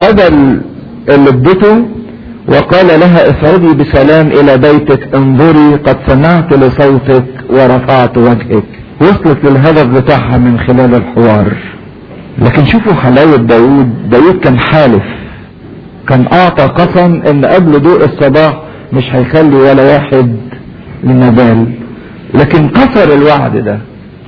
خد اللي ادته وقال لها اصعدي بسلام الى بيتك انظري قد سمعت لصوتك ورفعت وجهك وصلت للهدف بتاعها من خلال الحوار لكن شوفوا حلاوة داود داود كان حالف كان اعطى قسم ان قبل ضوء الصباح مش هيخلي ولا واحد لنبال لكن كسر الوعد ده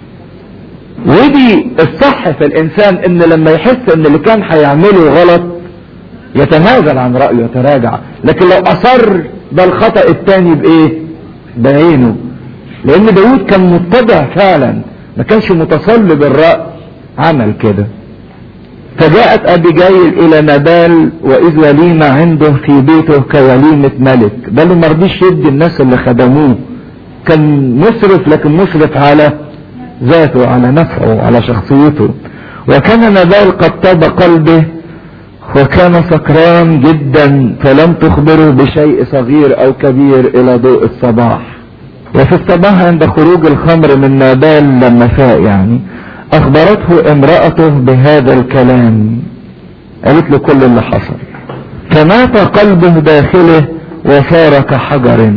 ودي الصح في الانسان ان لما يحس ان اللي كان هيعمله غلط يتنازل عن رأيه يتراجع لكن لو اصر ده الخطأ التاني بايه بعينه لان داود كان متبع فعلا ما كانش متصلب الرأي عمل كده فجاءت ابيجايل الى نبال واذ وليمة عنده في بيته كوليمة ملك بل ما رضيش يدي الناس اللي خدموه كان مسرف لكن مسرف على ذاته على نفعه على شخصيته وكان نبال قد طاب قلبه وكان سكران جدا فلم تخبره بشيء صغير او كبير الى ضوء الصباح وفي الصباح عند خروج الخمر من نابال لما فاق يعني اخبرته امرأته بهذا الكلام قالت له كل اللي حصل فمات قلبه داخله وصار كحجر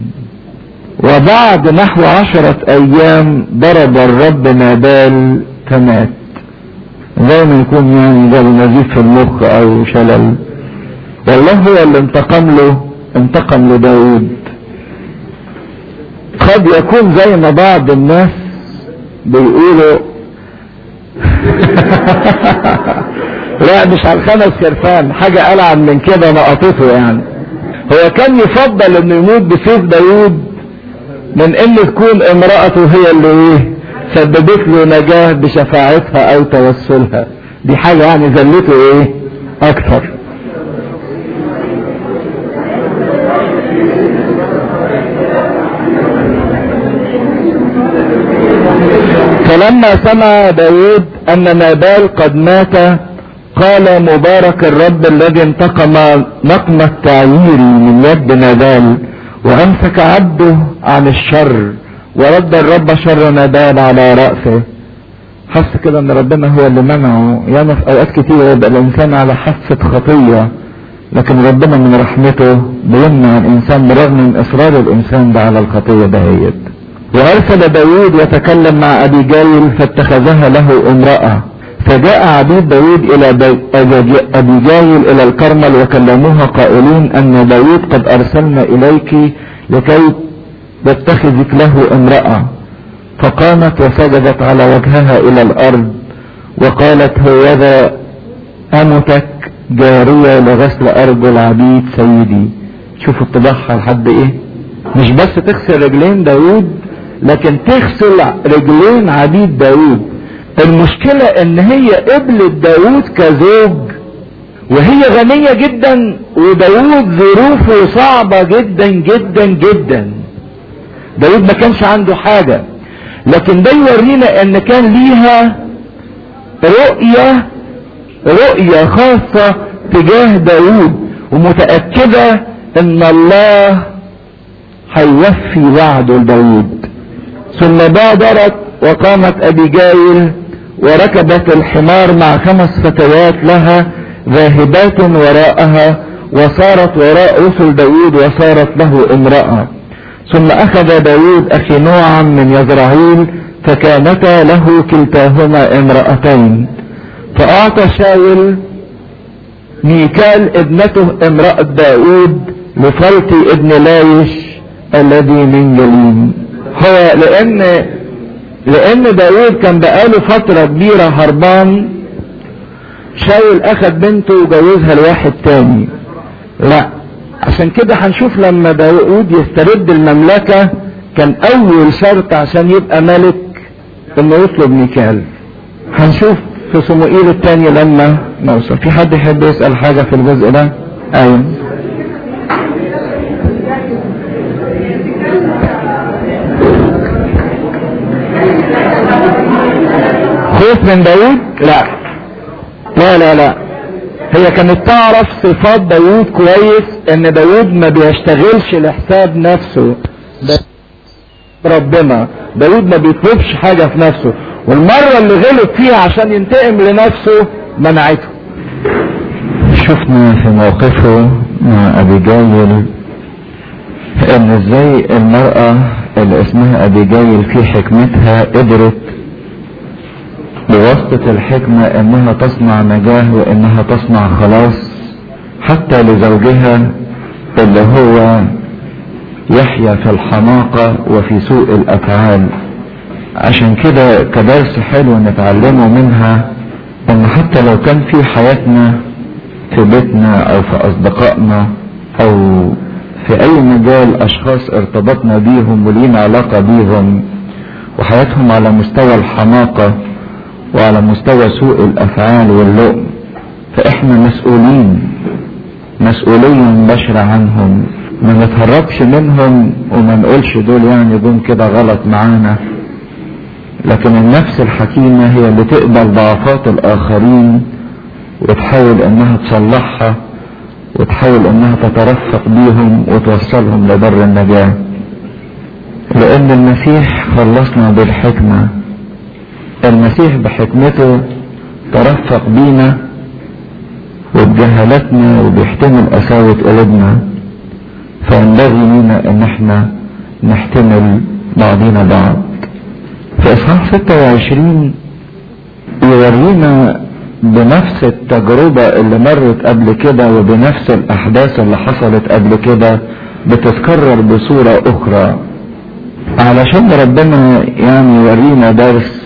وبعد نحو عشرة ايام ضرب الرب نابال فمات زي ما يكون يعني جاب نزيف في المخ او شلل والله هو اللي انتقم له انتقم لداود قد يكون زي ما بعض الناس بيقولوا لا مش على الخمس كرفان حاجة ألعن من كده نقطته يعني هو كان يفضل انه يموت بسيف داود من ان تكون امرأته هي اللي ايه سببت له نجاة بشفاعتها او توسلها دي حاجة يعني ذلته ايه اكتر فلما سمع داود ان نابال قد مات قال مبارك الرب الذي انتقم نقم التعيير من يد نابال وامسك عبده عن الشر ورد الرب شر نابال على رأسه حس كده ان ربنا هو اللي منعه ياما في اوقات كتير يبقى الانسان على حافة خطية لكن ربنا من رحمته بيمنع الانسان برغم من اصرار الانسان ده على الخطية دهيت وارسل داود وتكلم مع ابي جايل فاتخذها له امرأة فجاء عبيد داود الى ابي جايل الى الكرمل وكلموها قائلين ان داود قد ارسلنا اليك لكي تتخذك له امرأة فقامت وسجدت على وجهها الى الارض وقالت هوذا امتك جارية لغسل ارجل عبيد سيدي شوفوا اتضاحها لحد ايه مش بس تغسل رجلين داود لكن تغسل رجلين عبيد داود المشكلة ان هي قبلت داود كزوج وهي غنية جدا وداود ظروفه صعبة جدا جدا جدا داود ما كانش عنده حاجة لكن ده يورينا ان كان ليها رؤية رؤية خاصة تجاه داود ومتأكدة ان الله هيوفي وعده لداود ثم بادرت وقامت ابيجايل وركبت الحمار مع خمس فتيات لها ذاهبات وراءها وصارت وراء رسل داود وصارت له امرأة ثم اخذ داود اخي نوعا من يزرعيل فكانتا له كلتاهما امرأتين فاعطى شاول ميكال ابنته امرأة داود لفلطي ابن لايش الذي من جليم هو لان لان داود كان بقاله فترة كبيرة هربان شاول اخد بنته وجوزها لواحد تاني لا عشان كده هنشوف لما داود يسترد المملكة كان اول شرط عشان يبقى ملك انه يطلب ميكال هنشوف في صموئيل التاني لما نوصل في حد يحب يسأل حاجة في الجزء ده ايوه خوف من داود لا لا لا لا هي كانت تعرف صفات داود كويس ان داود ما بيشتغلش لحساب نفسه ده ربنا داود ما بيطلبش حاجة في نفسه والمرة اللي غلط فيها عشان ينتقم لنفسه منعته شفنا في موقفه مع ابيجايل ان ازاي المرأة اللي اسمها ابيجايل في حكمتها قدرت بواسطة الحكمة انها تصنع نجاة وانها تصنع خلاص حتى لزوجها اللي هو يحيا في الحماقة وفي سوء الافعال عشان كده كدرس حلو نتعلمه منها ان حتى لو كان في حياتنا في بيتنا او في اصدقائنا او في اي مجال اشخاص ارتبطنا بيهم ولينا علاقة بيهم وحياتهم على مستوى الحماقة وعلى مستوى سوء الافعال واللؤم فاحنا مسؤولين مسؤولية مباشرة عنهم ما نتهربش منهم وما نقولش دول يعني جم كده غلط معانا لكن النفس الحكيمة هي اللي تقبل ضعفات الاخرين وتحاول انها تصلحها وتحاول انها تترفق بيهم وتوصلهم لبر النجاة لان المسيح خلصنا بالحكمة المسيح بحكمته ترفق بينا وبجهالتنا وبيحتمل قساوة قلوبنا فينبغي لنا ان احنا نحتمل بعضنا بعض في اصحاح 26 يورينا بنفس التجربة اللي مرت قبل كده وبنفس الاحداث اللي حصلت قبل كده بتتكرر بصورة اخرى علشان ربنا يعني يورينا درس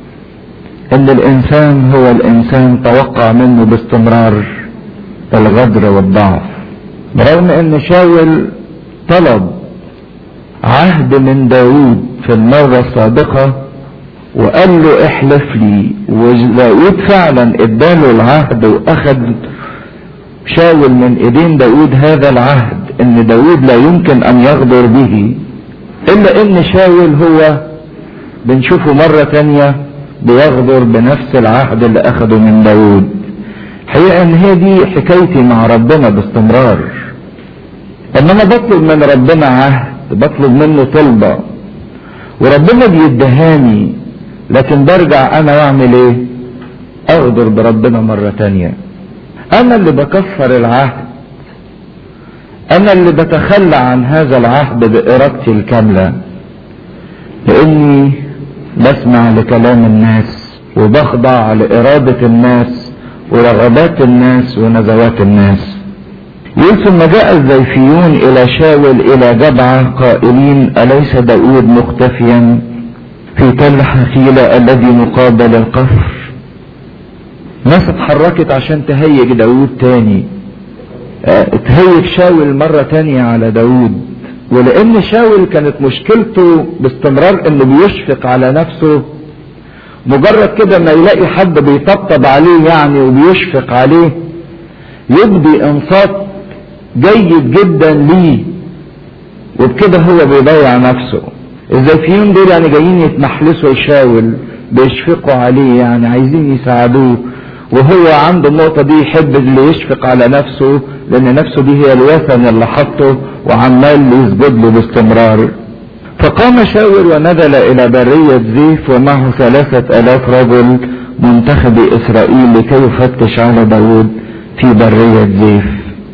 ان الانسان هو الانسان توقع منه باستمرار الغدر والضعف برغم ان شاول طلب عهد من داود في المرة السابقة وقال له احلف لي وداود فعلا اداله العهد واخد شاول من ايدين داود هذا العهد ان داود لا يمكن ان يغدر به الا ان شاول هو بنشوفه مرة تانية بيغدر بنفس العهد اللي اخده من داود حقيقة ان هي دي حكايتي مع ربنا باستمرار ان انا بطلب من ربنا عهد بطلب منه طلبة وربنا بيدهاني لكن برجع انا واعمل ايه اغدر بربنا مرة تانية انا اللي بكفر العهد انا اللي بتخلى عن هذا العهد بارادتي الكاملة لاني بسمع لكلام الناس وبخضع لارادة الناس ورغبات الناس ونزوات الناس يقول ثم جاء الزيفيون الى شاول الى جبعة قائلين اليس داود مختفيا في تل حخيلة الذي مقابل القصر ناس اتحركت عشان تهيج داود تاني اه تهيج شاول مرة تانية على داود ولان شاول كانت مشكلته باستمرار انه بيشفق على نفسه مجرد كده ما يلاقي حد بيطبطب عليه يعني وبيشفق عليه يبدي انصات جيد جدا ليه وبكده هو بيضيع نفسه الزيفيين دول يعني جايين يتمحلسوا يشاول بيشفقوا عليه يعني عايزين يساعدوه وهو عنده النقطة دي يحب اللي يشفق على نفسه لأن نفسه دي هي الوثن اللي حطه وعمال يسجد له باستمرار فقام شاول ونزل إلى برية زيف ومعه ثلاثة آلاف رجل منتخب إسرائيل لكي يفتش على داود في برية زيف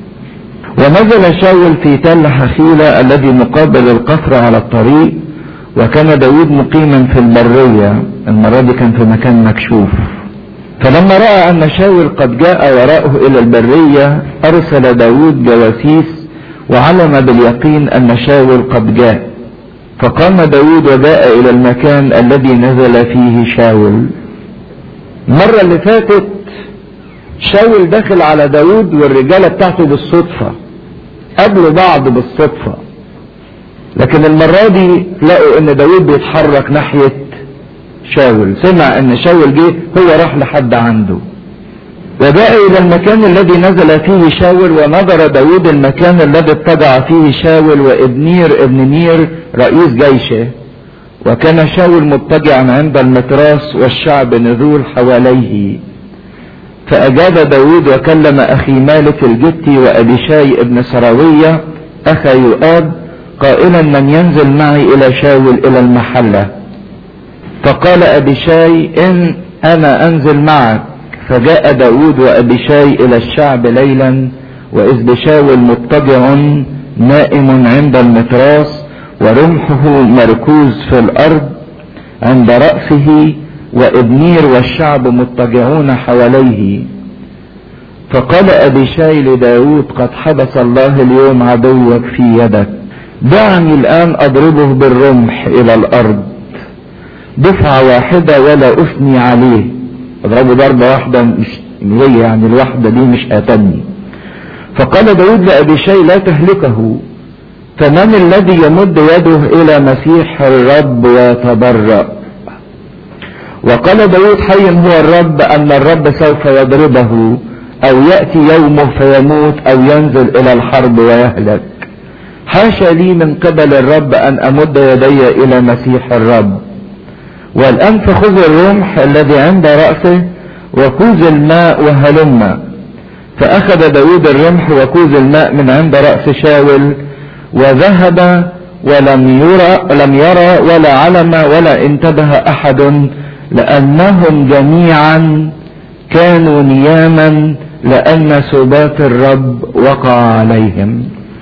ونزل شاول في تل حخيلة الذي مقابل القصر على الطريق وكان داود مقيما في البرية المرة دي كان في مكان مكشوف فلما رأى أن شاول قد جاء وراءه إلى البرية أرسل داود جواسيس وعلم باليقين أن شاول قد جاء فقام داود وجاء إلى المكان الذي نزل فيه شاول المرة اللي فاتت شاول دخل على داود والرجالة بتاعته بالصدفة قابلوا بعض بالصدفة لكن المرة دي تلاقوا ان داود بيتحرك ناحية شاول سمع ان شاول جه هو راح لحد عنده وجاء الى المكان الذي نزل فيه شاول ونظر داود المكان الذي اتبع فيه شاول وابنير ابن نير رئيس جيشه وكان شاول مضطجعا عند المتراس والشعب نذول حواليه فأجاب داود وكلم أخي مالك الجتي وأبيشاي ابن سراوية أخا يؤاب قائلا من ينزل معي إلى شاول إلى المحلة فقال أبيشاي إن أنا أنزل معك فجاء داود وأبيشاي إلى الشعب ليلا وإذ بشاول مضطجع نائم عند المتراس ورمحه مركوز في الأرض عند رأسه وإبنير والشعب مضطجعون حواليه فقال أبيشاي لداود قد حبس الله اليوم عدوك في يدك دعني الآن أضربه بالرمح إلى الأرض دفعة واحدة ولا أثني عليه اضربه ضربة واحدة مش هي يعني الواحدة دي مش قتلني فقال داود لأبي شيء لا تهلكه فمن الذي يمد يده إلى مسيح الرب ويتبرأ وقال داود حي هو الرب أن الرب سوف يضربه أو يأتي يومه فيموت أو ينزل إلى الحرب ويهلك حاشا لي من قبل الرب أن أمد يدي إلى مسيح الرب والآن فخذ الرمح الذي عند رأسه وكوز الماء وهلم فأخذ داود الرمح وكوز الماء من عند رأس شاول وذهب ولم يرى لم يرى ولا علم ولا انتبه أحد لأنهم جميعا كانوا نياما لأن سبات الرب وقع عليهم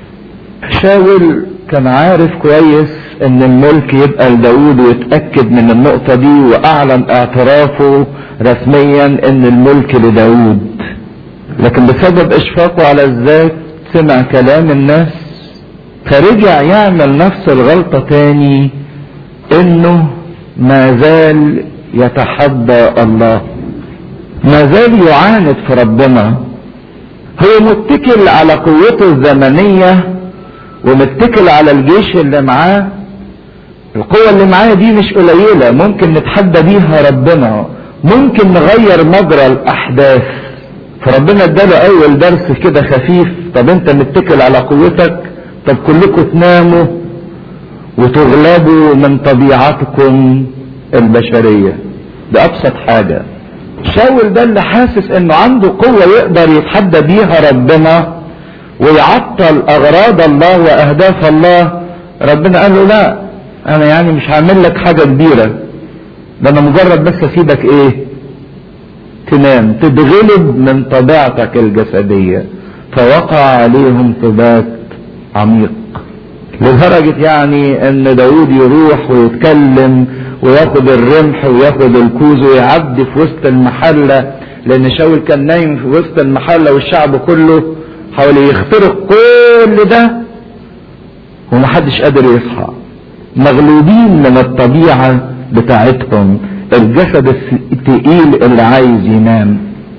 شاول كان عارف كويس ان الملك يبقى لداود ويتأكد من النقطة دي واعلن اعترافه رسميا ان الملك لداود لكن بسبب اشفاقه على الذات سمع كلام الناس فرجع يعمل نفس الغلطة تاني انه ما زال يتحدى الله ما زال يعاند في ربنا هو متكل على قوته الزمنيه ومتكل على الجيش اللي معاه القوة اللي معاه دي مش قليلة ممكن نتحدى بيها ربنا ممكن نغير مجرى الأحداث فربنا اداله أول درس كده خفيف طب أنت متكل على قوتك طب كلكم تناموا وتغلبوا من طبيعتكم البشرية ده أبسط حاجة شاول ده اللي حاسس انه عنده قوة يقدر يتحدى بيها ربنا ويعطل اغراض الله واهداف الله ربنا قال له لا انا يعني مش هعمل لك حاجة كبيرة ده انا مجرد بس اسيبك ايه تنام تتغلب من طبيعتك الجسدية فوقع عليهم ثبات عميق لدرجة يعني ان داود يروح ويتكلم وياخد الرمح وياخد الكوز ويعدي في وسط المحلة لان شاول كان نايم في وسط المحلة والشعب كله حاول يخترق كل ده ومحدش قادر يصحى مغلوبين من الطبيعة بتاعتهم الجسد التقيل اللي عايز ينام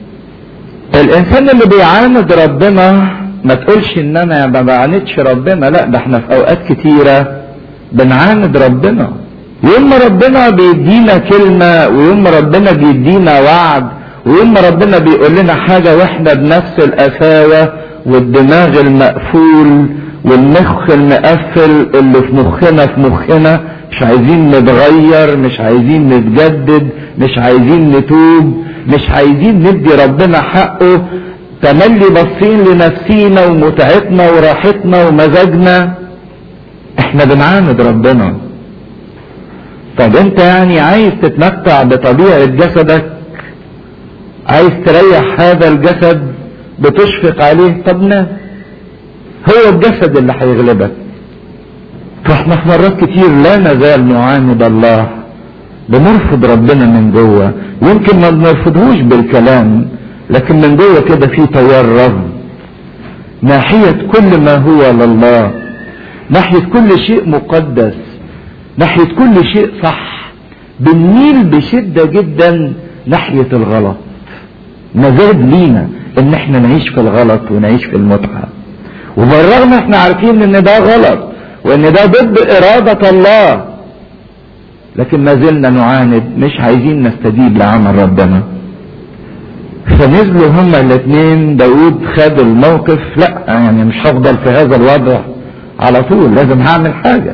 الانسان اللي بيعاند ربنا ما تقولش ان انا ما بعاندش ربنا لا ده احنا في اوقات كتيرة بنعاند ربنا يوم ما ربنا بيدينا كلمة ويوم ما ربنا بيدينا وعد ويوم ما ربنا بيقول لنا حاجة واحنا بنفس القساوة والدماغ المقفول والمخ المقفل اللي في مخنا في مخنا مش عايزين نتغير مش عايزين نتجدد مش عايزين نتوب مش عايزين ندي ربنا حقه تملي باصين لنفسينا ومتعتنا وراحتنا ومزاجنا احنا بنعاند ربنا طب انت يعني عايز تتمتع بطبيعة جسدك عايز تريح هذا الجسد بتشفق عليه طب نام هو الجسد اللي هيغلبك فاحنا في مرات كتير لا نزال نعاند الله بنرفض ربنا من جوه يمكن ما بنرفضهوش بالكلام لكن من جوه كده في تيار رفض ناحية كل ما هو لله ناحية كل شيء مقدس ناحية كل شيء صح بنميل بشدة جدا ناحية الغلط مزاد لينا ان احنا نعيش في الغلط ونعيش في المتعة وبالرغم احنا عارفين ان ده غلط وان ده ضد ارادة الله لكن ما زلنا نعاند مش عايزين نستجيب لعمل ربنا فنزلوا هما الاثنين داود خد الموقف لا يعني مش هفضل في هذا الوضع على طول لازم هعمل حاجة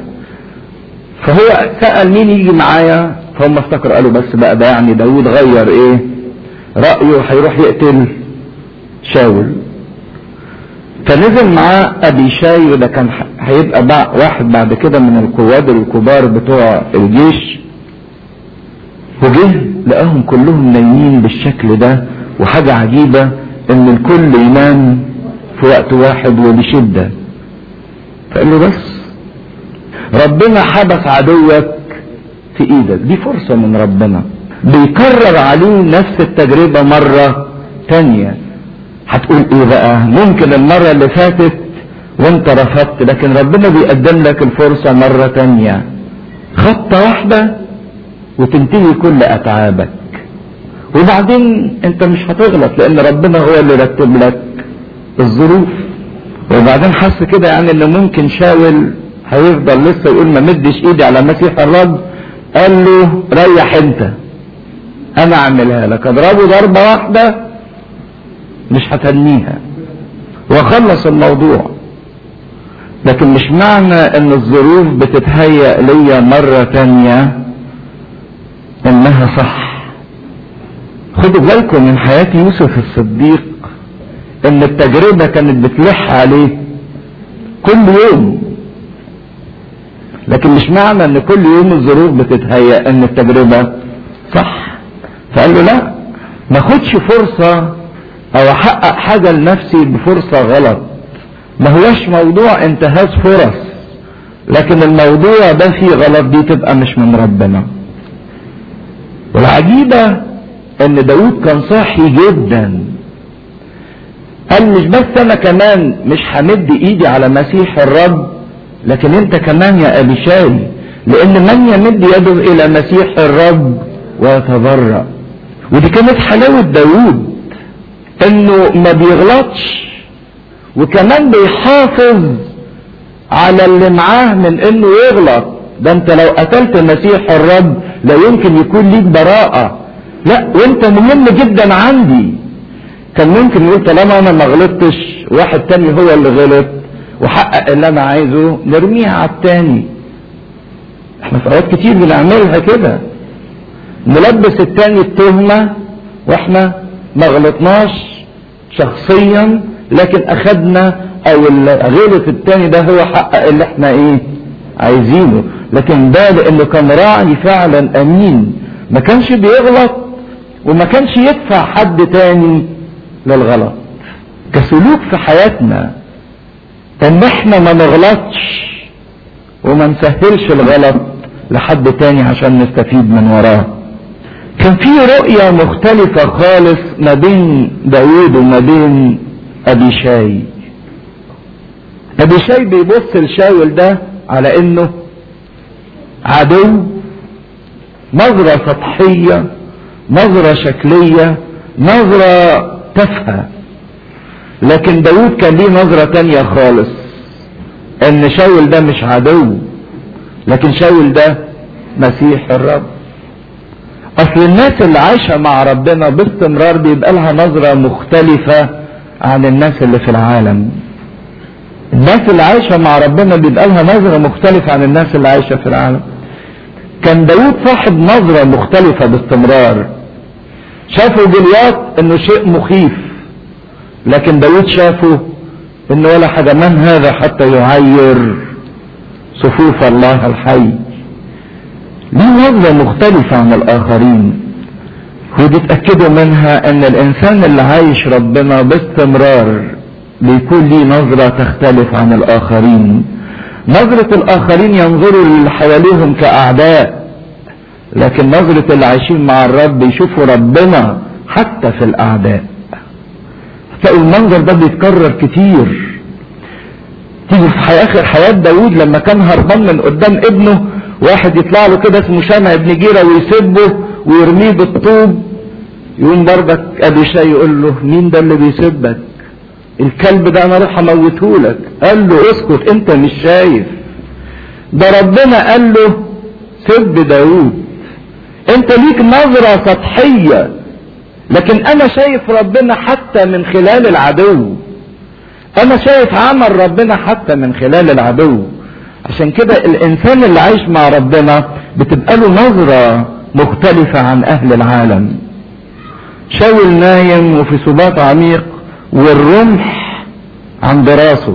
فهو سأل مين يجي معايا فهم افتكروا قالوا بس بقى ده يعني داود غير ايه رأيه هيروح يقتل شاول فنزل معاه ابي شاي وده كان هيبقى بقى واحد بعد كده من القواد الكبار بتوع الجيش وجه لقاهم كلهم نايمين بالشكل ده وحاجة عجيبة ان الكل ينام في وقت واحد وبشدة فقال له بس ربنا حبس عدوك في ايدك دي فرصة من ربنا بيكرر عليه نفس التجربة مرة تانية هتقول ايه بقى ممكن المرة اللي فاتت وانت رفضت لكن ربنا بيقدم لك الفرصة مرة تانية خطة واحدة وتنتهي كل اتعابك وبعدين انت مش هتغلط لان ربنا هو اللي رتب لك الظروف وبعدين حس كده يعني ان ممكن شاول هيفضل لسه يقول ما مدش ايدي على مسيح الرب قال له ريح انت انا اعملها لك اضربه ضربة واحدة مش هتنيها واخلص الموضوع لكن مش معنى ان الظروف بتتهيأ ليا مرة تانية انها صح خدوا بالكم من حياة يوسف الصديق ان التجربة كانت بتلح عليه كل يوم لكن مش معنى ان كل يوم الظروف بتتهيأ ان التجربة صح فقال له لا ما خدش فرصة او احقق حاجة لنفسي بفرصة غلط ما هوش موضوع انتهاز فرص لكن الموضوع ده فيه غلط دي تبقى مش من ربنا والعجيبة ان داود كان صاحي جدا قال مش بس انا كمان مش همد ايدي على مسيح الرب لكن انت كمان يا ابيشاي لان من يمد يده الى مسيح الرب ويتضرع ودي كانت حلاوة داود انه ما بيغلطش وكمان بيحافظ على اللي معاه من انه يغلط ده انت لو قتلت مسيح الرب لا يمكن يكون ليك براءة لا وانت مهم جدا عندي كان ممكن يقول طالما انا ما غلطتش واحد تاني هو اللي غلط وحقق اللي انا عايزه نرميها على التاني احنا في اوقات كتير بنعملها كده نلبس التاني التهمة واحنا ما غلطناش شخصيا لكن اخدنا او اللي غلط التاني ده هو حقق اللي احنا ايه عايزينه لكن ده لانه كان راعي فعلا امين ما كانش بيغلط وما كانش يدفع حد تاني للغلط كسلوك في حياتنا ان احنا ما نغلطش وما نسهلش الغلط لحد تاني عشان نستفيد من وراه كان في رؤية مختلفة خالص ما بين داود وما بين ابي شاي ابي شاي بيبص لشاول ده على انه عدو نظرة سطحية نظرة شكلية نظرة تافهة لكن داود كان ليه نظرة تانية خالص ان شاول ده مش عدو لكن شاول ده مسيح الرب اصل الناس اللي عايشة مع ربنا باستمرار بيبقى لها نظرة مختلفة عن الناس اللي في العالم الناس اللي عايشة مع ربنا بيبقى لها نظرة مختلفة عن الناس اللي عايشة في العالم كان داود صاحب نظرة مختلفة باستمرار شافوا جليات انه شيء مخيف لكن داود شافه انه ولا حاجة من هذا حتى يعير صفوف الله الحي دي نظرة مختلفة عن الآخرين ودي تأكدوا منها ان الانسان اللي عايش ربنا باستمرار بيكون ليه نظرة تختلف عن الآخرين نظرة الآخرين ينظروا للي حواليهم كأعداء لكن نظرة اللي عايشين مع الرب يشوفوا ربنا حتى في الأعداء تلاقوا المنظر ده بيتكرر كتير تيجي في آخر حياة داود لما كان هربان من قدام ابنه واحد يطلع له كده اسمه شمع ابن جيرة ويسبه ويرميه بالطوب يقوم برضك ابي شاي يقول له مين ده اللي بيسبك الكلب ده انا اروح اموته لك قال له اسكت انت مش شايف ده ربنا قال له سب داود انت ليك نظرة سطحية لكن انا شايف ربنا حتى من خلال العدو انا شايف عمل ربنا حتى من خلال العدو عشان كده الانسان اللي عايش مع ربنا بتبقى له نظرة مختلفة عن اهل العالم شاول نايم وفي سبات عميق والرمح عند راسه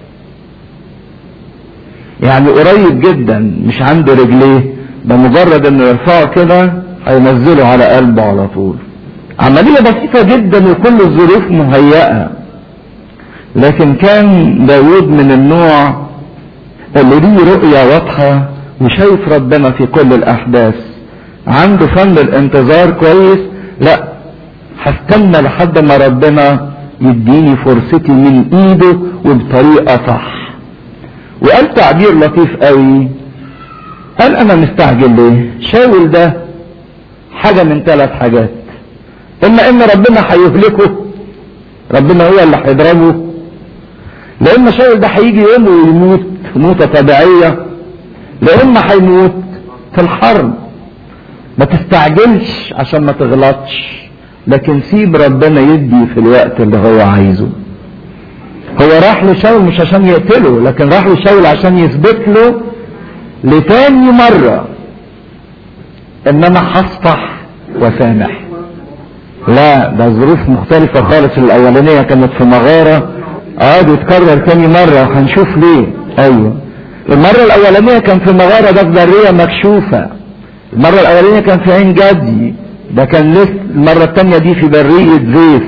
يعني قريب جدا مش عند رجليه ده مجرد انه يرفعه كده هينزله على قلبه على طول عملية بسيطة جدا وكل الظروف مهيئة لكن كان داود من النوع اللي ليه رؤية واضحة وشايف ربنا في كل الأحداث عنده فن الانتظار كويس لا هستنى لحد ما ربنا يديني فرصتي من ايده وبطريقة صح وقال تعبير لطيف قوي قال انا مستعجل ليه شاول ده حاجة من ثلاث حاجات اما ان ربنا هيهلكه ربنا هو اللي هيضربه لان شاول ده هيجي يوم ويموت موتة طبيعية لإما هيموت في الحرب ما تستعجلش عشان ما تغلطش لكن سيب ربنا يدي في الوقت اللي هو عايزه هو راح لشاول مش عشان يقتله لكن راح لشاول عشان يثبت له لتاني مرة ان انا هصفح وسامح لا ده ظروف مختلفة خالص الاولانية كانت في مغارة قعد يتكرر تاني مرة وهنشوف ليه ايوه المرة الاولانية كان في مغارة ده في برية مكشوفة المرة الاولانية كان في عين جدي ده كان لسه المرة التانية دي في برية زيف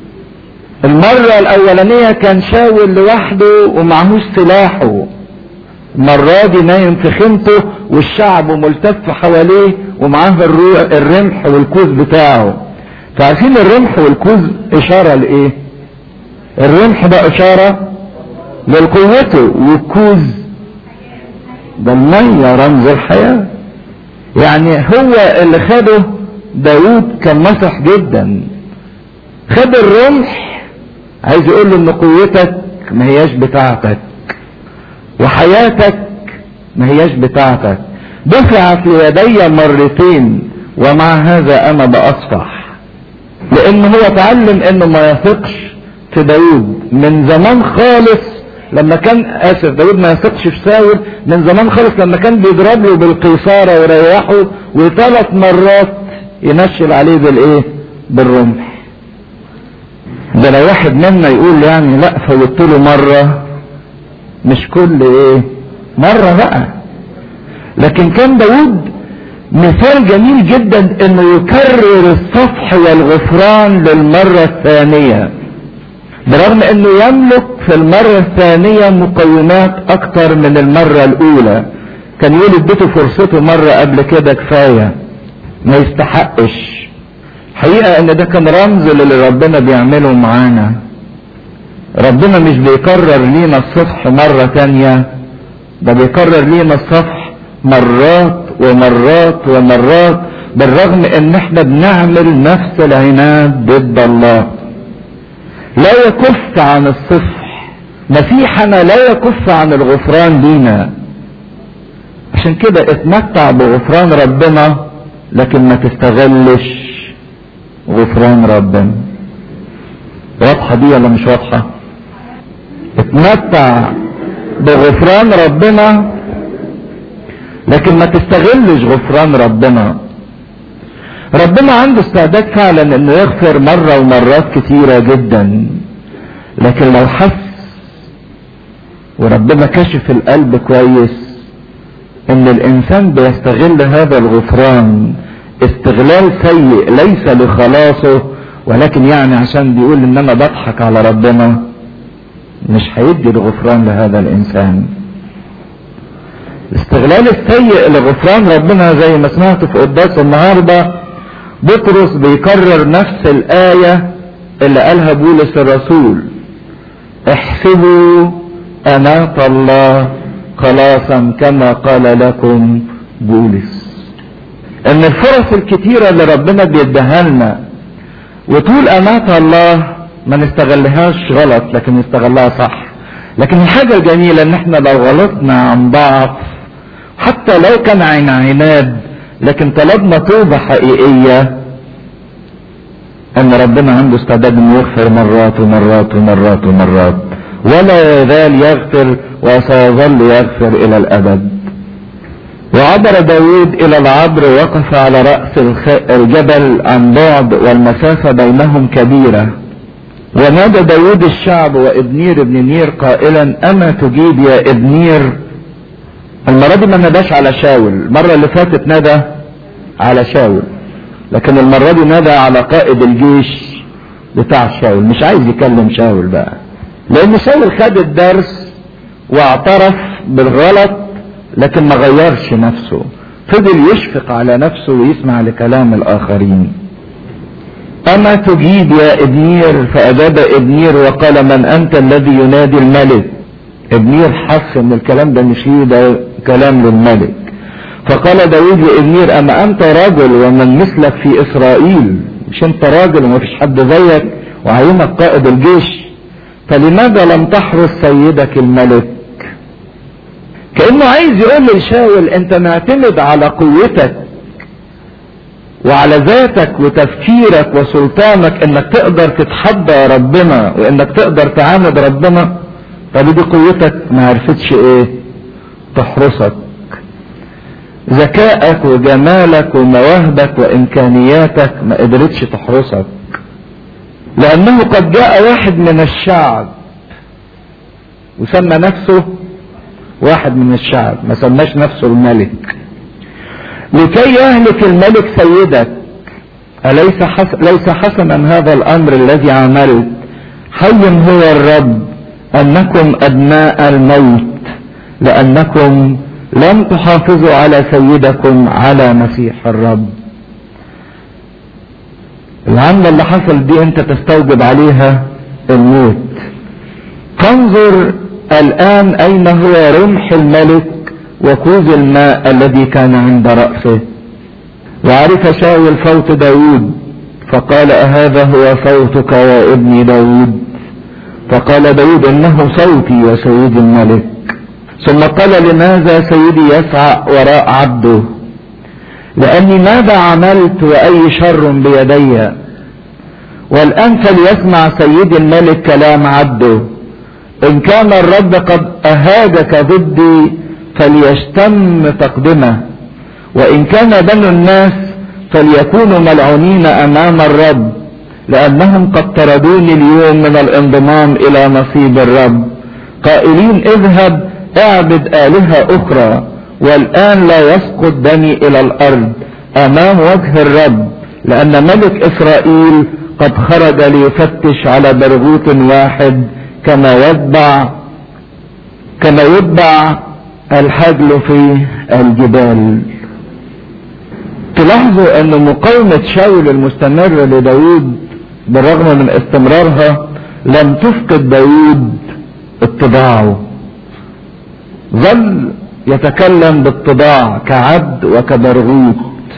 المرة الاولانية كان شاول لوحده ومعهوش سلاحه المرة دي نايم في خيمته والشعب ملتف حواليه ومعاه الرمح والكوز بتاعه فعارفين الرمح والكوز اشارة لايه الرمح ده اشارة لقوته والكوز ده المية رمز الحياة يعني هو اللي خده داود كان نصح جدا خد الرمح عايز يقول له ان قوتك ما هياش بتاعتك وحياتك ما هياش بتاعتك دفعت ليدي مرتين ومع هذا انا باصفح لان هو اتعلم انه ما يثقش في داود من زمان خالص لما كان اسف داود ما يثقش في ساول من زمان خالص لما كان بيضرب له بالقيصارة ويريحه وثلاث مرات ينشل عليه بالايه بالرمح ده لو واحد منا يقول يعني لا فوت له مرة مش كل ايه مرة بقى لكن كان داود مثال جميل جدا انه يكرر الصفح والغفران للمرة الثانية برغم انه يملك في المرة الثانية مقومات اكتر من المرة الاولى كان يقول اديته فرصته مرة قبل كده كفاية ما يستحقش حقيقة ان ده كان رمز للي ربنا بيعمله معانا ربنا مش بيكرر لينا الصفح مرة تانية ده بيكرر لينا الصفح مرات ومرات ومرات بالرغم ان احنا بنعمل نفس العناد ضد الله لا يكف عن الصفح مسيحنا لا يكف عن الغفران لينا عشان كده اتمتع بغفران ربنا لكن ما تستغلش غفران ربنا واضحة دي ولا مش واضحة اتمتع بغفران ربنا لكن ما تستغلش غفران ربنا ربنا عنده استعداد فعلا انه يغفر مرة ومرات كتيرة جدا لكن لو حس وربنا كشف القلب كويس ان الانسان بيستغل هذا الغفران استغلال سيء ليس لخلاصه ولكن يعني عشان بيقول ان انا بضحك على ربنا مش هيدي الغفران لهذا الانسان الاستغلال السيء لغفران ربنا زي ما سمعت في قداس النهارده بطرس بيكرر نفس الآية اللي قالها بولس الرسول احسبوا أناة الله خلاصا كما قال لكم بولس ان الفرص الكتيرة اللي ربنا بيديها لنا وطول أناة الله ما نستغلهاش غلط لكن نستغلها صح لكن الحاجة الجميلة ان احنا لو غلطنا عن ضعف حتى لو كان عن عناد لكن طلبنا توبة حقيقية ان ربنا عنده استعداد انه يغفر مرات ومرات ومرات ومرات ولا يزال يغفر وسيظل يغفر الى الابد وعبر داود الى العبر وقف على رأس الجبل عن بعد والمسافة بينهم كبيرة ونادى داود الشعب وابنير ابن نير قائلا اما تجيب يا ابنير المرة دي ما ناداش على شاول المرة اللي فاتت نادى على شاول لكن المرة دي نادى على قائد الجيش بتاع شاول مش عايز يكلم شاول بقى لان شاول خد الدرس واعترف بالغلط لكن ما غيرش نفسه فضل يشفق على نفسه ويسمع لكلام الاخرين اما تجيب يا ابنير فاجاب ابنير وقال من انت الذي ينادي الملك ابنير حس ان الكلام ده مش ليه ده كلام للملك فقال داود لابنير اما انت رجل ومن مثلك في اسرائيل مش انت راجل ومفيش حد زيك وعينك قائد الجيش فلماذا لم تحرس سيدك الملك كانه عايز يقول لشاول انت معتمد على قوتك وعلى ذاتك وتفكيرك وسلطانك انك تقدر تتحدى ربنا وانك تقدر تعاند ربنا طب دي قوتك ما عرفتش ايه تحرسك ذكائك وجمالك ومواهبك وامكانياتك ما قدرتش تحرسك لانه قد جاء واحد من الشعب وسمى نفسه واحد من الشعب ما سماش نفسه الملك لكي يهلك الملك سيدك أليس حس... ليس حسنا هذا الأمر الذي عملت حي هو الرب أنكم أبناء الموت لأنكم لم تحافظوا على سيدكم على مسيح الرب العملة اللي حصل دي انت تستوجب عليها الموت تنظر الآن أين هو رمح الملك وكوز الماء الذي كان عند رأسه وعرف شاول صوت داود فقال أهذا هو صوتك يا ابني داود فقال داود إنه صوتي وسيد الملك ثم قال لماذا سيدي يسعى وراء عبده لأني ماذا عملت وأي شر بيدي والآن فليسمع سيدي الملك كلام عبده إن كان الرب قد أهاجك ضدي فليشتم تقدمه وإن كان بنو الناس فليكونوا ملعونين أمام الرب لأنهم قد طردوني اليوم من الانضمام إلى نصيب الرب قائلين اذهب اعبد آلهة أخرى والآن لا يسقط دمي إلى الأرض أمام وجه الرب لأن ملك إسرائيل قد خرج ليفتش على برغوت واحد كما يتبع كما يتبع الحجل في الجبال تلاحظوا ان مقاومة شاول المستمرة لداود بالرغم من استمرارها لم تفقد داود اتباعه ظل يتكلم باتباع كعبد وكبرغوت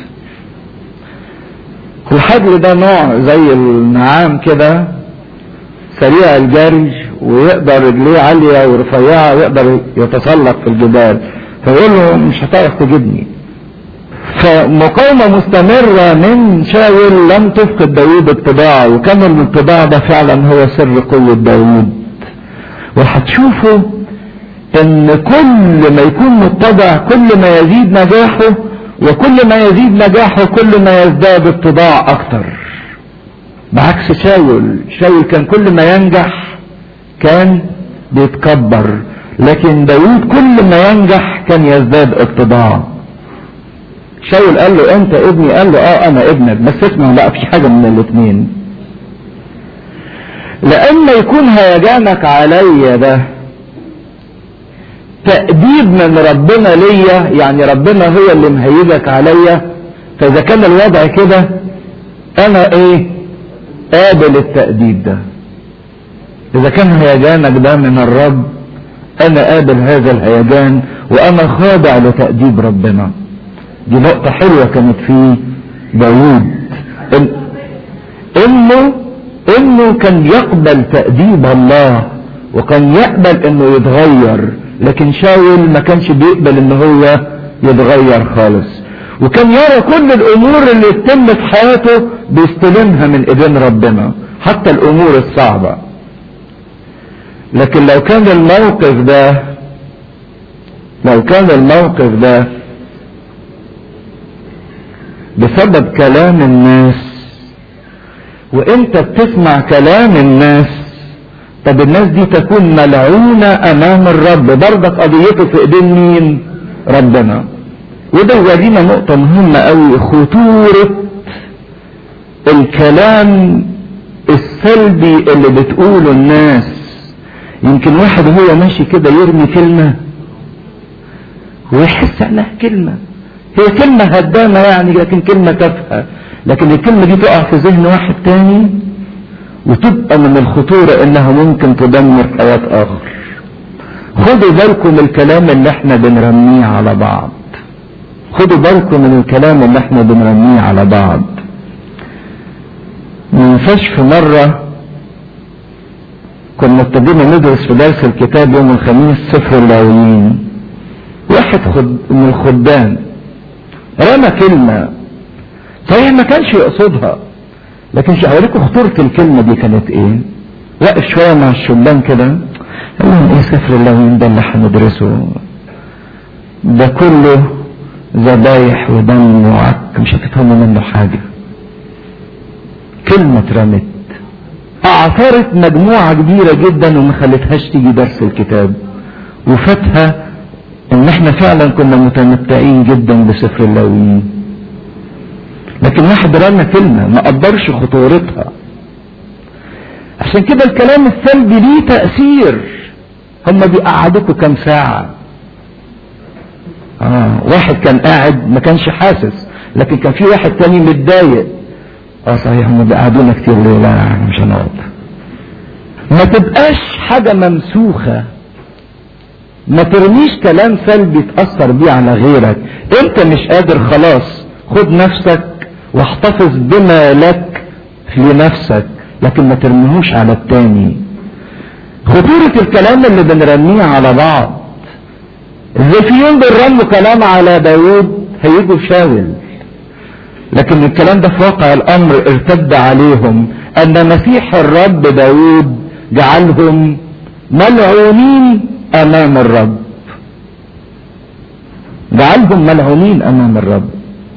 الحجل ده نوع زي النعام كده سريع الجري ويقدر رجليه عالية ورفيعة ويقدر يتسلق في الجبال فيقول له مش هتعرف تجيبني فمقاومة مستمرة من شاول لم تفقد داوود اتباعه وكان الاتباع ده فعلا هو سر قوة داوود وهتشوفوا ان كل ما يكون متبع كل ما يزيد نجاحه وكل ما يزيد نجاحه كل ما يزداد اتباع اكتر بعكس شاول شاول كان كل ما ينجح كان بيتكبر لكن داود كل ما ينجح كان يزداد اتباع شاول قال له انت ابني قال له اه انا ابنك بس اسمع لا في حاجة من الاثنين لما يكون هيجانك عليا ده تأديب من ربنا ليا يعني ربنا هو اللي مهيجك عليا فاذا كان الوضع كده انا ايه قابل التأديب ده اذا كان هيجانك ده من الرب انا قابل هذا الهيجان وانا خاضع لتأديب ربنا دي نقطة حلوة كانت في داوود إن انه انه كان يقبل تأديب الله وكان يقبل انه يتغير لكن شاول ما كانش بيقبل ان هو يتغير خالص وكان يرى كل الامور اللي تتم في حياته بيستلمها من ايدين ربنا حتى الامور الصعبة لكن لو كان الموقف ده لو كان الموقف ده بسبب كلام الناس وانت بتسمع كلام الناس طب الناس دي تكون ملعونة امام الرب برضك قضيته في ايدين مين ربنا وده يورينا نقطة مهمة قوي خطورة الكلام السلبي اللي بتقوله الناس يمكن واحد وهو ماشي كده يرمي كلمة ويحس انها كلمة هي كلمة هدامة يعني لكن كلمة تافهة لكن الكلمة دي تقع في ذهن واحد تاني وتبقى من الخطورة انها ممكن تدمر حياة اخر خدوا بالكم من الكلام اللي احنا بنرميه على بعض خدوا بالكم من الكلام اللي احنا بنرميه على بعض منفش في مرة كنا ابتدينا ندرس في درس الكتاب يوم الخميس سفر اللاويين واحد خد من الخدام رمى كلمة صحيح ما كانش يقصدها لكن شعوركم خطورة الكلمة دي كانت ايه وقف شوية مع الشبان كده قال لهم ايه سفر اللاويين ده اللي هندرسه ده كله ذبايح ودم وعك مش هتفهموا منه حاجة كلمة اترمت اعثرت مجموعة كبيرة جدا وما خلتهاش تيجي درس الكتاب وفاتها ان احنا فعلا كنا متمتعين جدا بسفر اللاويين لكن واحد رمى كلمة ما قدرش خطورتها عشان كده الكلام السلبي ليه تأثير هم بيقعدوكوا كام ساعة آه واحد كان قاعد ما كانش حاسس لكن كان في واحد تاني متضايق اه صحيح هم بيقعدونا كتير ليه لا مش هنقعد ما تبقاش حاجة ممسوخة ما ترميش كلام سلبي تأثر بيه على غيرك انت مش قادر خلاص خد نفسك واحتفظ بما لك لنفسك لكن ما ترميهوش على التاني خطورة الكلام اللي بنرميه على بعض ازاي في يوم بنرموا كلام على داود هيجوا شاول لكن الكلام ده في واقع الامر ارتد عليهم ان مسيح الرب داود جعلهم ملعونين امام الرب جعلهم ملعونين امام الرب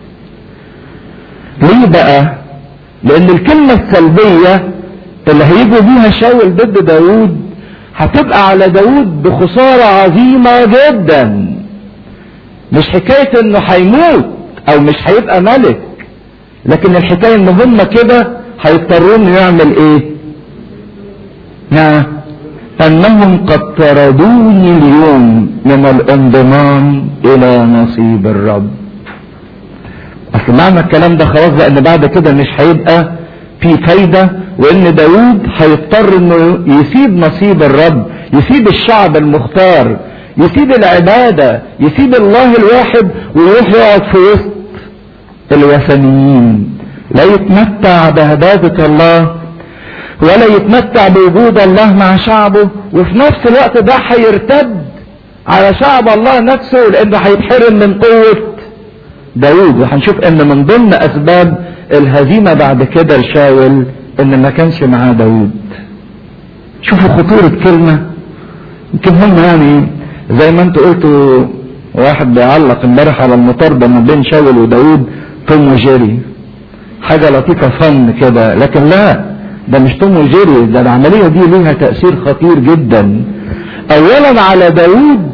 ليه بقى لان الكلمة السلبية اللي هيجوا بيها شاول ضد داود هتبقى على داود بخسارة عظيمة جدا مش حكاية انه هيموت او مش هيبقى ملك لكن الحكاية ان هم كده هيضطروا انه يعمل ايه نعم انهم قد طردوني اليوم من الانضمام الى نصيب الرب اصل معنى الكلام ده خلاص لان بعد كده مش هيبقى في فايدة وان داود هيضطر انه يسيب نصيب الرب يسيب الشعب المختار يسيب العبادة يسيب الله الواحد ويروح يقعد في وسط الوثنيين لا يتمتع بعبادة الله ولا يتمتع بوجود الله مع شعبه وفي نفس الوقت ده هيرتد على شعب الله نفسه لانه هيتحرم من قوة داود وهنشوف ان من ضمن اسباب الهزيمة بعد كده لشاول ان ما كانش معاه داود شوفوا خطورة كلمة يمكن هم يعني زي ما انتوا قلتوا واحد بيعلق امبارح على المطاردة ما بين شاول وداود توم وجيري حاجة لطيفة فن كده لكن لا ده مش توم وجيري ده العملية دي ليها تأثير خطير جدا اولا على داود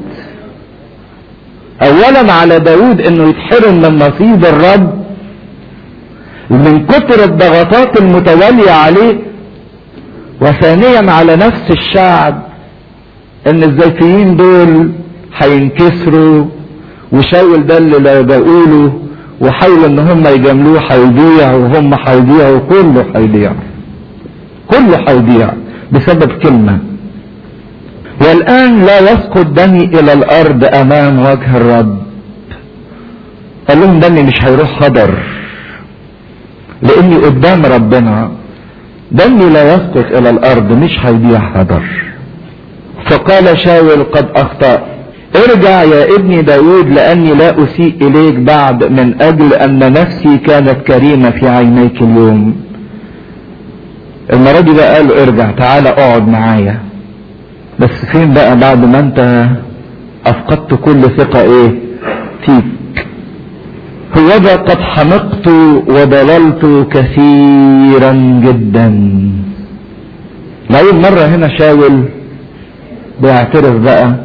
اولا على داود انه يتحرم من نصيب الرب من كتر الضغطات المتوالية عليه وثانيا على نفس الشعب ان الزيتيين دول هينكسروا وشاول ده اللي بقوله وحاولوا ان هم يجاملوه هيضيع وهم هيضيعوا كله هيضيع كله هيضيع بسبب كلمة والان لا يسقط دمي الى الارض امام وجه الرب قال لهم دمي مش هيروح هدر لاني قدام ربنا دمي لا يسقط الى الارض مش هيضيع هدر فقال شاول قد اخطأت ارجع يا ابني داود لاني لا اسيء اليك بعد من اجل ان نفسي كانت كريمة في عينيك اليوم المرة دي بقى قال له ارجع تعالى اقعد معايا بس فين بقى بعد ما انت افقدت كل ثقة ايه فيك هوذا قد حمقت وضللت كثيرا جدا لأول مرة هنا شاول بيعترف بقى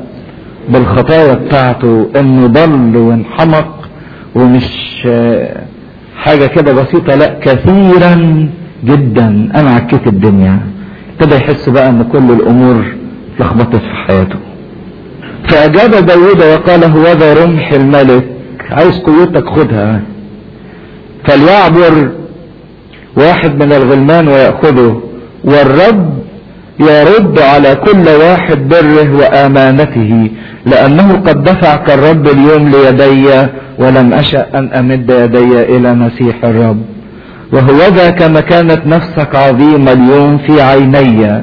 بالخطايا بتاعته انه ضل وانحمق ومش حاجة كده بسيطة لا كثيرا جدا انا عكيت الدنيا ابتدى يحس بقى ان كل الامور لخبطت في حياته فاجاب داود وقال هو ذا رمح الملك عايز قوتك خدها فليعبر واحد من الغلمان ويأخذه والرب يرد على كل واحد بره وامانته لانه قد دفعك الرب اليوم ليدي ولم اشأ ان امد يدي الى مسيح الرب وهوذا كما كانت نفسك عظيمة اليوم في عيني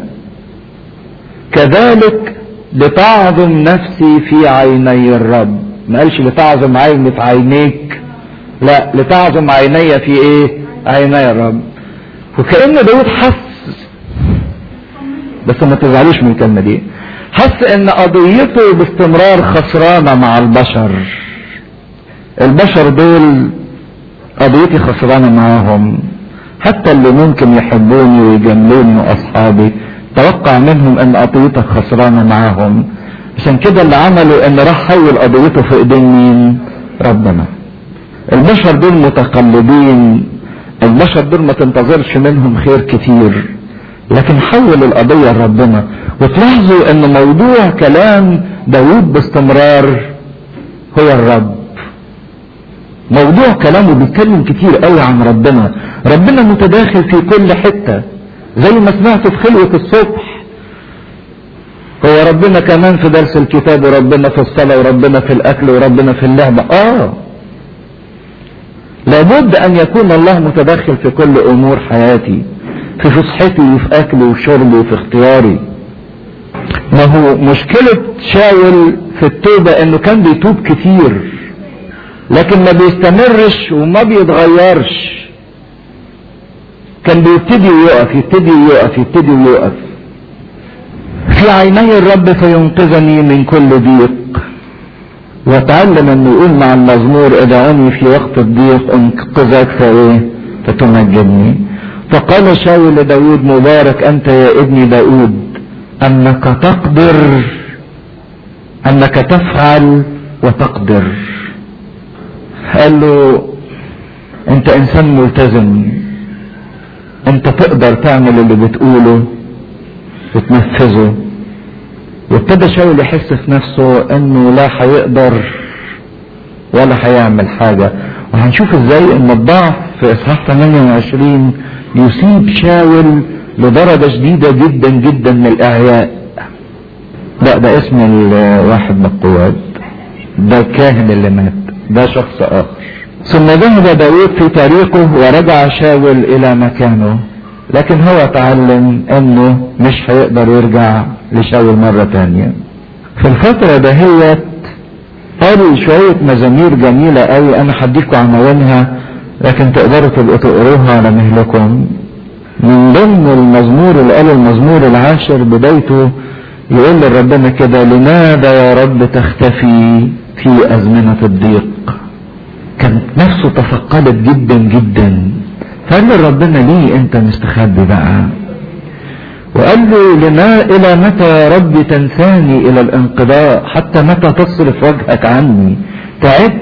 كذلك لتعظم نفسي في عيني الرب ما قالش لتعظم عيني في عينيك لا لتعظم عيني في ايه عيني الرب وكأن داود حس بس ما تزعلوش من الكلمة دي حس ان قضيته باستمرار خسرانة مع البشر البشر دول قضيتي خسرانة معاهم حتى اللي ممكن يحبوني ويجاملوني واصحابي توقع منهم ان قضيتك خسرانة معاهم عشان كده اللي عمله ان راح حول قضيته في ايدين مين ربنا البشر دول متقلبين البشر دول ما تنتظرش منهم خير كتير لكن حول القضية لربنا وتلاحظوا ان موضوع كلام داود باستمرار هو الرب موضوع كلامه بيتكلم كتير قوي عن ربنا ربنا متداخل في كل حتة زي ما سمعت في خلوة الصبح هو ربنا كمان في درس الكتاب وربنا في الصلاة وربنا في الأكل وربنا في اللعبة آه لابد أن يكون الله متدخل في كل أمور حياتي في فسحتي وفي أكلي وشربي وفي اختياري ما هو مشكلة شاول في التوبة انه كان بيتوب كتير لكن ما بيستمرش وما بيتغيرش كان بيبتدي ويقف يبتدي ويقف يبتدي ويقف في عيني الرب فينقذني من كل ضيق واتعلم انه يقول مع المزمور ادعوني في وقت الضيق انقذك فايه فتمجدني فقال شاول لداود مبارك انت يا ابني داود انك تقدر انك تفعل وتقدر قال له انت انسان ملتزم انت تقدر تعمل اللي بتقوله وتنفذه وابتدى شاول يحس في نفسه انه لا هيقدر ولا هيعمل حاجة وهنشوف ازاي ان الضعف في اصحاح 28 يصيب شاول لدرجة شديدة جدا جدا من الاعياء لا ده اسم الواحد من القواد ده الكاهن اللي مات ده شخص اخر ثم ذهب داود في طريقه ورجع شاول الى مكانه لكن هو تعلم انه مش هيقدر يرجع لشاول مرة تانية في الفترة دهيت قالوا شوية مزامير جميلة قوي انا هديكم عناوينها لكن تقدروا تبقوا تقروها على مهلكم من ضمن المزمور اللي قال المزمور العاشر بدايته يقول لربنا كده لماذا يا رب تختفي في أزمنة الضيق كانت نفسه تثقلت جدا جدا فقال لربنا ليه انت مستخبي بقى وقال له لما الى متى يا رب تنساني الى الانقضاء حتى متى تصرف وجهك عني تعبت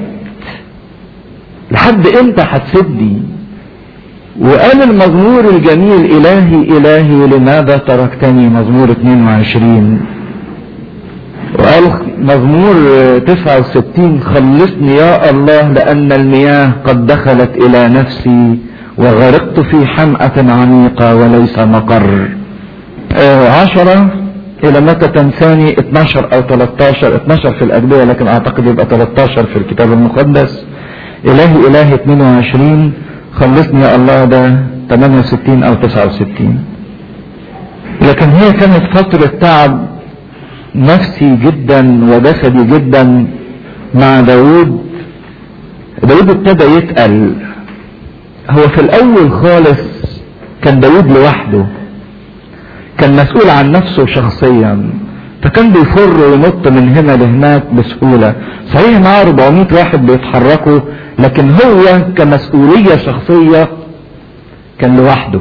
لحد امتى هتسدي وقال المزمور الجميل الهي الهي لماذا تركتني مزمور 22 وقال مزمور 69 خلصني يا الله لان المياه قد دخلت الى نفسي وغرقت في حمأة عميقة وليس مقر آه عشرة الى متى تنساني 12 او 13 12 في الادوية لكن اعتقد يبقى 13 في الكتاب المقدس الهي الهي 22 خلصني يا الله ده 68 او 69 لكن هي كانت فترة تعب نفسي جدا وجسدي جدا مع داود داود ابتدى يتقل هو في الاول خالص كان داود لوحده كان مسؤول عن نفسه شخصيا فكان بيفر وينط من هنا لهناك بسهولة صحيح معاه 400 واحد بيتحركوا لكن هو كمسؤولية شخصية كان لوحده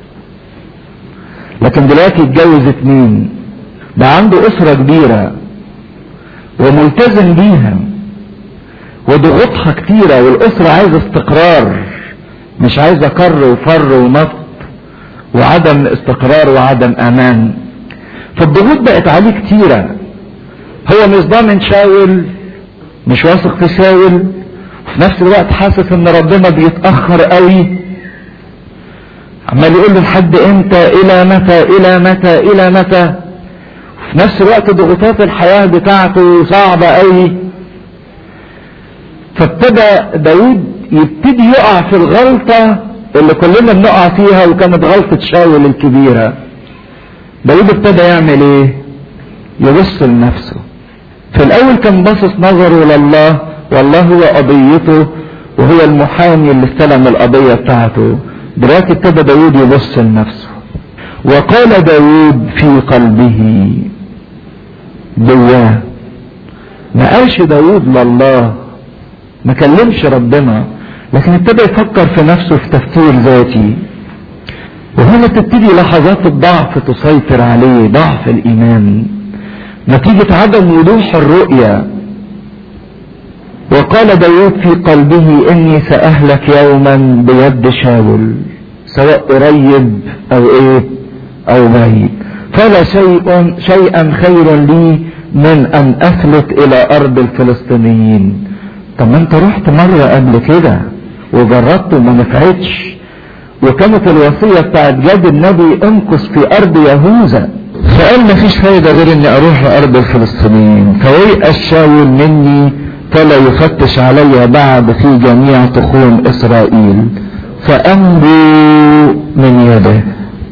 لكن دلوقتي اتجوز اتنين بقى عنده اسرة كبيرة وملتزم بيها وضغوطها كتيرة والاسرة عايزة استقرار مش عايزة كر وفر ونط وعدم استقرار وعدم امان فالضغوط بقت عليه كتيرة هو مش ضامن شاول مش واثق في شاول وفي نفس الوقت حاسس ان ربنا بيتأخر قوي عمال يقول له لحد امتى الى متى الى متى الى متى وفي نفس الوقت ضغوطات الحياة بتاعته صعبة قوي فابتدى داود يبتدي يقع في الغلطة اللي كلنا بنقع فيها وكانت غلطة شاول الكبيرة داود ابتدى يعمل ايه يبص لنفسه في الاول كان باصص نظره لله والله هو قضيته وهو المحامي اللي استلم القضية بتاعته دلوقتي ابتدى داود يبص لنفسه وقال داود في قلبه جواه ما قالش داود لله ما كلمش ربنا لكن ابتدى يفكر في نفسه في تفكير ذاتي وهنا تبتدي لحظات الضعف تسيطر عليه ضعف الايمان نتيجة عدم وضوح الرؤية وقال داود في قلبه اني ساهلك يوما بيد شاول سواء قريب او ايه او بعيد فلا شيء شيئا خير لي من ان افلت الى ارض الفلسطينيين طب ما انت رحت مرة قبل كده وجربت وما نفعتش وكانت الوصية بتاعت جاد النبي امكث في ارض يهوذا فقال مفيش فايدة غير اني اروح لارض الفلسطينيين فييأس شاول مني فلا يفتش علي بعد في جميع تخوم اسرائيل فامضوا من يده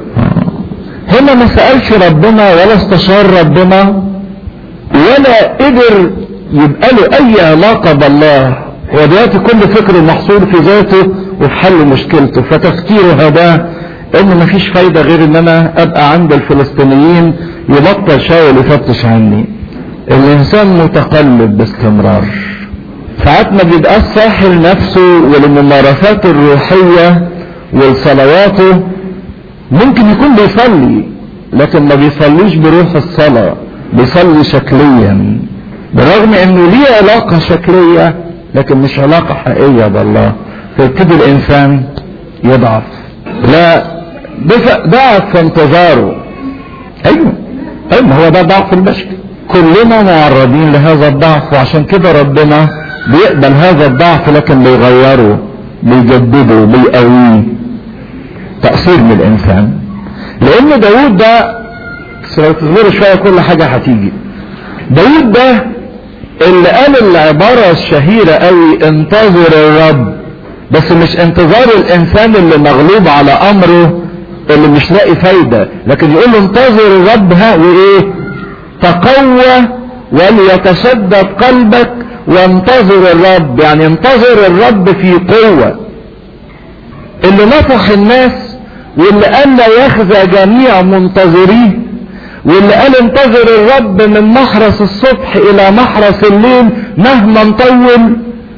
هنا ما سألش ربنا ولا استشار ربنا ولا قدر يبقى له اي علاقة بالله هو دلوقتي كل فكر محصور في ذاته وفي حل مشكلته فتفكيره هذا ان مفيش فايدة غير ان انا ابقى عند الفلسطينيين يبطل شاول يفتش عني الانسان متقلب باستمرار ساعات ما بيبقاش ساحل نفسه وللممارسات الروحية ولصلواته ممكن يكون بيصلي لكن ما بيصليش بروح الصلاة بيصلي شكليا برغم انه ليه علاقة شكلية لكن مش علاقة حقيقية بالله فيبتدي الانسان يضعف لا ضعف في انتظاره ايوه ايوه ما هو ده ضعف البشر كلنا معرضين لهذا الضعف وعشان كده ربنا بيقبل هذا الضعف لكن بيغيره بيجدده بيقويه تأثير من الانسان لان داود ده لو تصبروا شوية كل حاجة هتيجي داود ده اللي قال العبارة الشهيرة قوي انتظر الرب بس مش انتظار الانسان اللي مغلوب على امره اللي مش لاقي فايدة لكن يقول له انتظر الرب ها وايه تقوى وليتشدد قلبك وانتظر الرب يعني انتظر الرب في قوة اللي نصح الناس واللي قال لا يخزى جميع منتظريه واللي قال انتظر الرب من محرس الصبح الى محرس الليل مهما نطول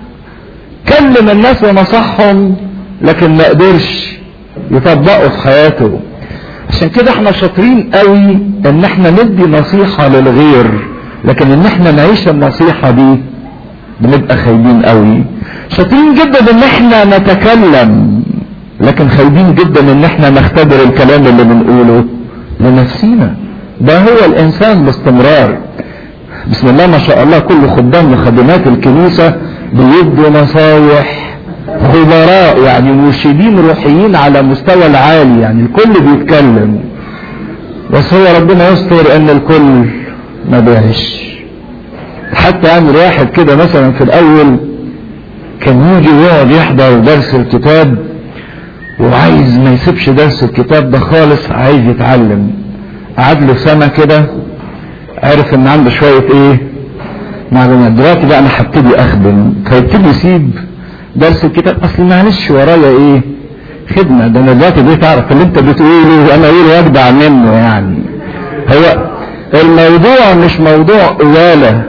كلم الناس ونصحهم لكن ما قدرش يطبقوا في حياته عشان كده احنا شاطرين قوي ان احنا ندي نصيحة للغير لكن ان احنا نعيش النصيحة دي بنبقى خايبين قوي شاطرين جدا ان احنا نتكلم لكن خايبين جدا ان احنا نختبر الكلام اللي بنقوله لنفسينا ده هو الانسان باستمرار بسم الله ما شاء الله كل خدام وخدمات الكنيسة بيدوا نصايح خبراء يعني مرشدين روحيين على مستوى العالي يعني الكل بيتكلم بس هو ربنا يستر ان الكل ما بيعيش حتى يعني واحد كده مثلا في الاول كان يجي ويقعد يحضر درس الكتاب وعايز ما يسيبش درس الكتاب ده خالص عايز يتعلم قعد له سنة كده عرف ان عنده شوية ايه معلومات دلوقتي بقى انا هبتدي اخدم فيبتدي يسيب درس الكتاب اصل معلش ورايا ايه خدمة ده انا دلوقتي بقيت اعرف اللي انت بتقوله انا اقول واجدع منه يعني هو الموضوع مش موضوع قوالة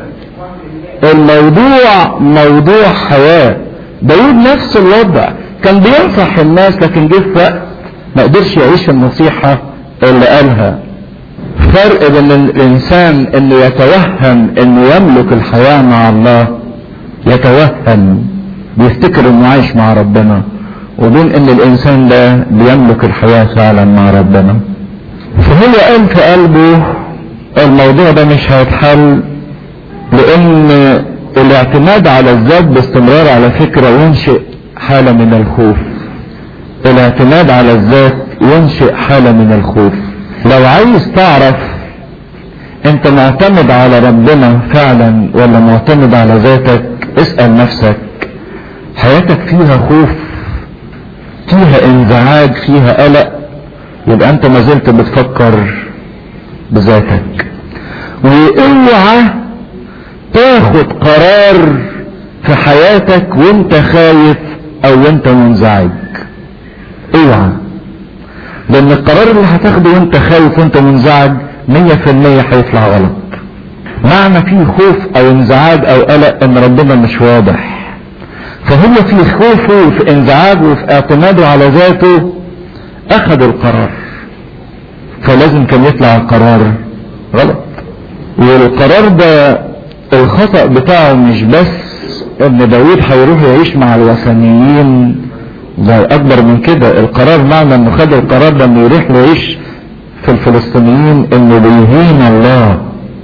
الموضوع موضوع حياة داود نفس الوضع كان بينصح الناس لكن جه في وقت ما قدرش يعيش النصيحة اللي قالها فرق بين الانسان انه يتوهم انه يملك الحياة مع الله يتوهم بيفتكر انه عايش مع ربنا وبين ان الانسان ده بيملك الحياة فعلا مع ربنا فهو قال في قلبه الموضوع ده مش هيتحل لان الاعتماد على الذات باستمرار على فكرة ينشئ حالة من الخوف الاعتماد على الذات ينشئ حالة من الخوف لو عايز تعرف انت معتمد على ربنا فعلا ولا معتمد على ذاتك اسأل نفسك حياتك فيها خوف فيها انزعاج فيها قلق يبقى انت ما زلت بتفكر بذاتك واوعى تاخد قرار في حياتك وانت خايف او وانت منزعج اوعى لان القرار اللي هتاخده وانت خايف وانت منزعج مية في المية هيطلع غلط معنى فيه خوف او انزعاج او قلق ان ربنا مش واضح فهو في خوفه وفي انزعاجه وفي اعتماده على ذاته اخذ القرار فلازم كان يطلع القرار غلط والقرار ده الخطأ بتاعه مش بس ان داود هيروح يعيش مع الوثنيين ده اكبر من كده القرار معنى انه خد القرار ده انه يروح يعيش في الفلسطينيين انه بيهين الله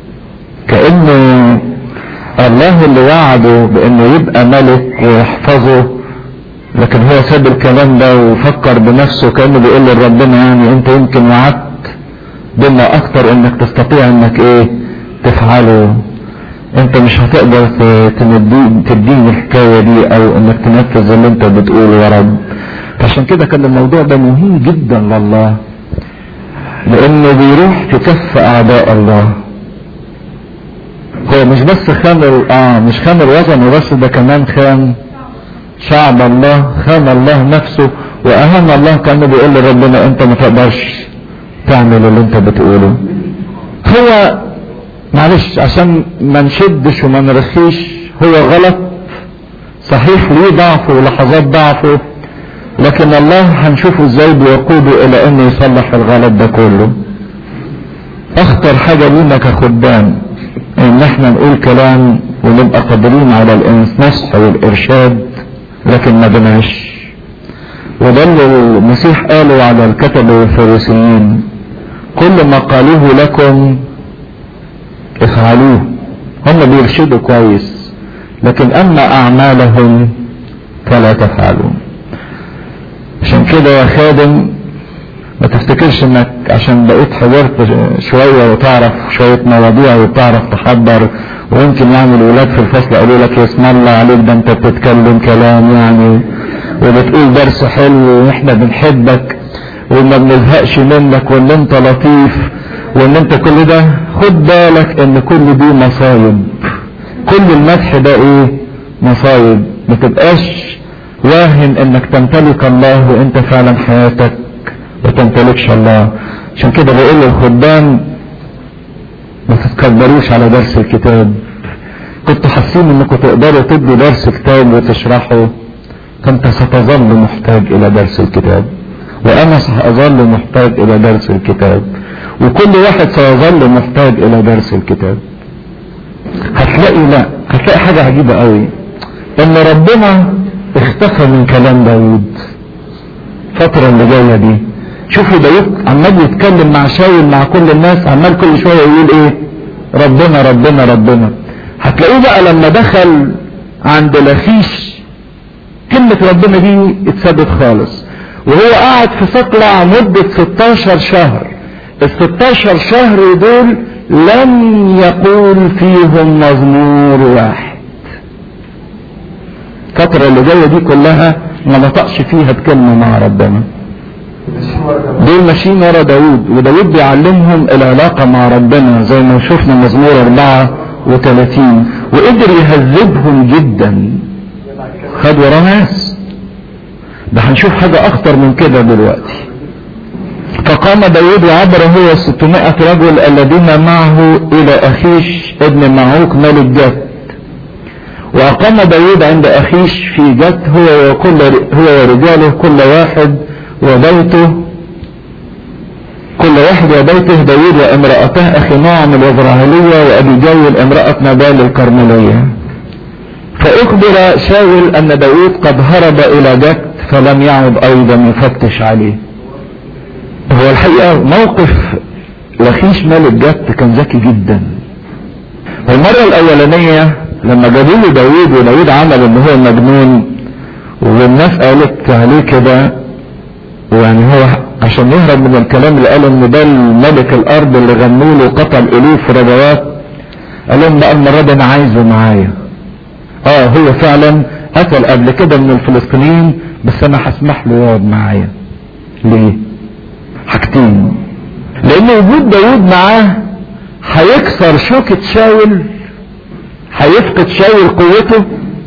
كانه الله اللي وعده بانه يبقى ملك ويحفظه لكن هو ساب الكلام ده وفكر بنفسه كانه بيقول لربنا يعني انت يمكن وعدت بما اكتر انك تستطيع انك ايه تفعله انت مش هتقدر تديني تديني الحكاية دي او انك تنفذ اللي انت بتقوله يا رب عشان كده كان الموضوع ده مهم جدا لله لانه بيروح في كف اعداء الله هو مش بس خان اه مش خان الوطن بس ده كمان خان شعب الله خان الله نفسه واهم الله كانه بيقول لربنا انت ما تقدرش تعمل اللي انت بتقوله هو معلش عشان ما نشدش وما نرخيش هو غلط صحيح ليه ضعفه ولحظات ضعفه لكن الله هنشوفه ازاي بيقوده الى انه يصلح الغلط ده كله اخطر حاجة لينا كخدام ان احنا نقول كلام ونبقى قادرين على النصح والارشاد لكن ما بنعيش وده اللي المسيح قاله على الكتبة والفريسيين كل ما قالوه لكم افعلوه هم بيرشدوا كويس لكن اما اعمالهم فلا تفعلون عشان كده يا خادم ما تفتكرش انك عشان بقيت حضرت شوية وتعرف شوية مواضيع وتعرف تحضر ويمكن يعني الولاد في الفصل قالوا لك اسم الله عليك ده انت بتتكلم كلام يعني وبتقول درس حلو واحنا بنحبك وما بنزهقش منك وان انت لطيف وان انت كل ده خد بالك ان كل دي مصايب كل المدح ده ايه مصايب ما تبقاش واهن انك تمتلك الله وانت فعلا حياتك ما تمتلكش الله عشان كده بقول للخدام ما تتكبروش على درس الكتاب كنتوا حاسين انكم تقدروا تدوا درس كتاب وتشرحوا فانت ستظل محتاج الى درس الكتاب وانا سأظل محتاج الى درس الكتاب وكل واحد سيظل محتاج الى درس الكتاب هتلاقي لا هتلاقي حاجة عجيبة قوي ان ربنا اختفى من كلام داود الفترة اللي جاية دي شوفوا داود عمال يتكلم مع شاول مع كل الناس عمال كل شوية يقول ايه ربنا ربنا ربنا هتلاقوه بقى لما دخل عند لخيش كلمة ربنا دي اتثبت خالص وهو قاعد في صقلع مدة 16 شهر ال 16 شهر دول لم يقول فيهم مزمور واحد الفترة اللي جاية دي كلها ما نطقش فيها بكلمة مع ربنا دول ماشيين ورا داود وداود بيعلمهم العلاقة مع ربنا زي ما شفنا مزمور 34 وقدر يهذبهم جدا خد وراه ناس ده هنشوف حاجة اخطر من كده دلوقتي فقام داود وعبر هو 600 رجل الذين معه الى اخيش ابن معوك ملك جد واقام داود عند اخيش في جد هو وكل هو ورجاله كل واحد وبيته كل واحد وبيته داود وامرأته اخي نعم الوزراهلية وابي جيل امرأة نبال الكرملية فاخبر شاول ان داود قد هرب الى جت فلم يعد ايضا يفتش عليه هو الحقيقة موقف لخيش ملك جت كان ذكي جدا المرة الاولانية لما جابوا له داوود وداوود عمل ان هو مجنون والناس قالت عليه كده ويعني هو عشان يهرب من الكلام اللي قال ان ده ملك الارض اللي غنوا له قتل الوف ربوات قال لهم بقى المره دي انا عايزه معايا اه هو فعلا قتل قبل كده من الفلسطينيين بس انا هسمح له يقعد معايا ليه حاجتين لان وجود داوود معاه هيكسر شوكة شاول هيفقد شاول قوته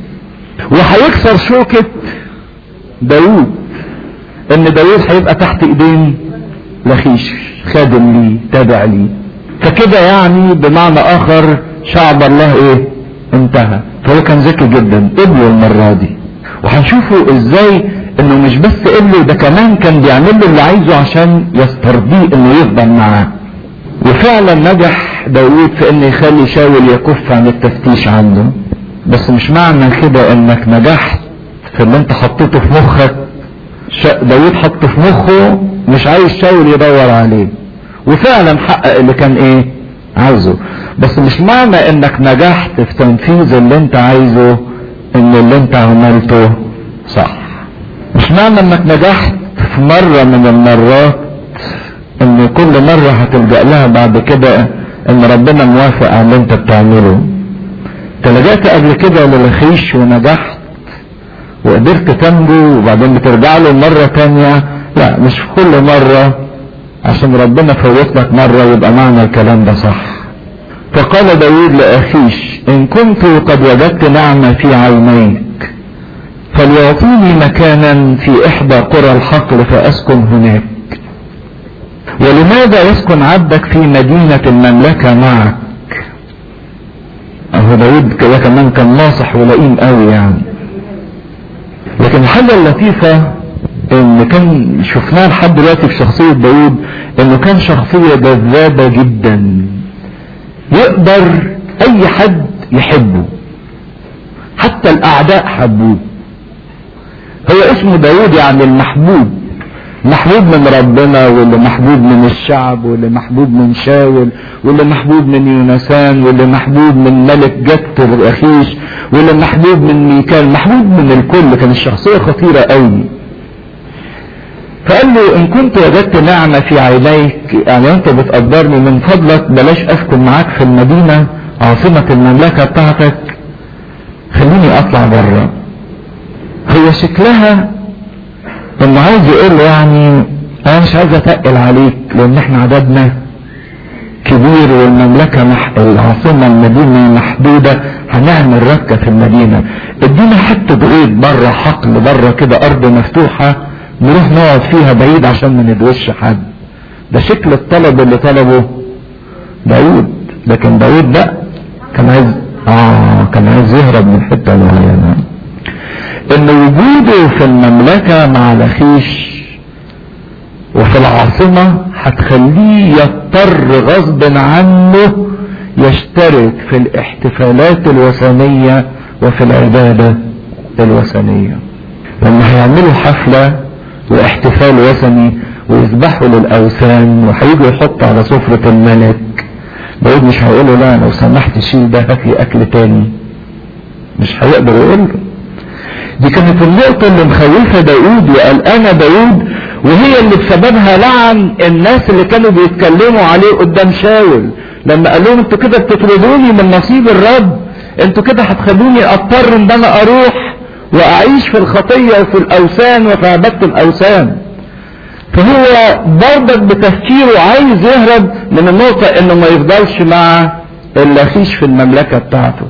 وهيكسر شوكة داوود ان داوود هيبقى تحت ايدين لخيش خادم ليه تابع ليه فكده يعني بمعنى اخر شعب الله ايه انتهى فهو كان ذكي جدا قبله المرة دي وهنشوفوا ازاي انه مش بس قبله ده كمان كان بيعمل له اللي عايزه عشان يسترضيه انه يفضل معاه وفعلا نجح داوود في انه يخلي شاول يكف عن التفتيش عنه بس مش معنى كده انك نجحت في اللي انت حطيته في مخك داوود حط في مخه مش عايز شاول يدور عليه وفعلا حقق اللي كان ايه عايزه بس مش معنى انك نجحت في تنفيذ اللي انت عايزه ان اللي انت عملته صح مش معنى انك نجحت في مرة من المرات ان كل مرة هتلجأ لها بعد كده ان ربنا موافق على اللي انت بتعمله تلجأت قبل كده للخيش ونجحت وقدرت تنجو وبعدين بترجع له مرة تانية لا مش في كل مرة عشان ربنا فوت لك مرة يبقى معنى الكلام ده صح فقال داود لأخيش إن كنت قد وجدت نعمة في عينيك فليعطيني مكانا في إحدى قرى الحقل فأسكن هناك ولماذا يسكن عبدك في مدينة المملكة معك أهو داود كده كمان كان ناصح ولئيم قوي يعني لكن الحاجة اللطيفة ان كان شفناه لحد دلوقتي في شخصية داود انه كان شخصية جذابة جدا يقدر اي حد يحبه حتى الاعداء حبوه هو اسمه داود يعني المحبوب محبوب من ربنا واللي محبوب من الشعب واللي محبوب من شاول واللي محبوب من يونسان واللي محبوب من ملك جت اخيش واللي محبوب من ميكال محبوب من الكل كان الشخصية خطيرة قوي فقال له ان كنت وجدت نعمة في عينيك يعني انت بتقدرني من فضلك بلاش اسكن معاك في المدينة عاصمة المملكة بتاعتك خليني اطلع بره هي شكلها انه عايز يقول له يعني انا مش عايز اتقل عليك لان احنا عددنا كبير والمملكة مح... العاصمة المدينة محدودة هنعمل ركة في المدينة ادينا حتة بعيد بره حقل بره كده ارض مفتوحة نروح نقعد فيها بعيد عشان ما ندوش حد ده شكل الطلب اللي طلبه داود لكن داود لا كان عايز اه كان عايز يهرب من حتة معينة ان وجوده في المملكة مع لخيش وفي العاصمة هتخليه يضطر غصب عنه يشترك في الاحتفالات الوثنية وفي العبادة الوثنية لما هيعملوا حفلة واحتفال وثني ويذبحوا للاوثان وهيجوا يحطوا على سفرة الملك داود مش هيقول لا لو سمحت شيل ده هات لي اكل تاني مش هيقدر يقول له دي كانت النقطة اللي مخوفة داود وقلقانة داود وهي اللي بسببها لعن الناس اللي كانوا بيتكلموا عليه قدام شاول لما قال لهم انتوا كده بتطردوني من نصيب الرب انتوا كده هتخلوني اضطر ان انا اروح واعيش في الخطية وفي الاوثان وفي عبادة الاوثان فهو برضك بتفكيره عايز يهرب من النقطة انه ما يفضلش مع اللخيش في المملكة بتاعته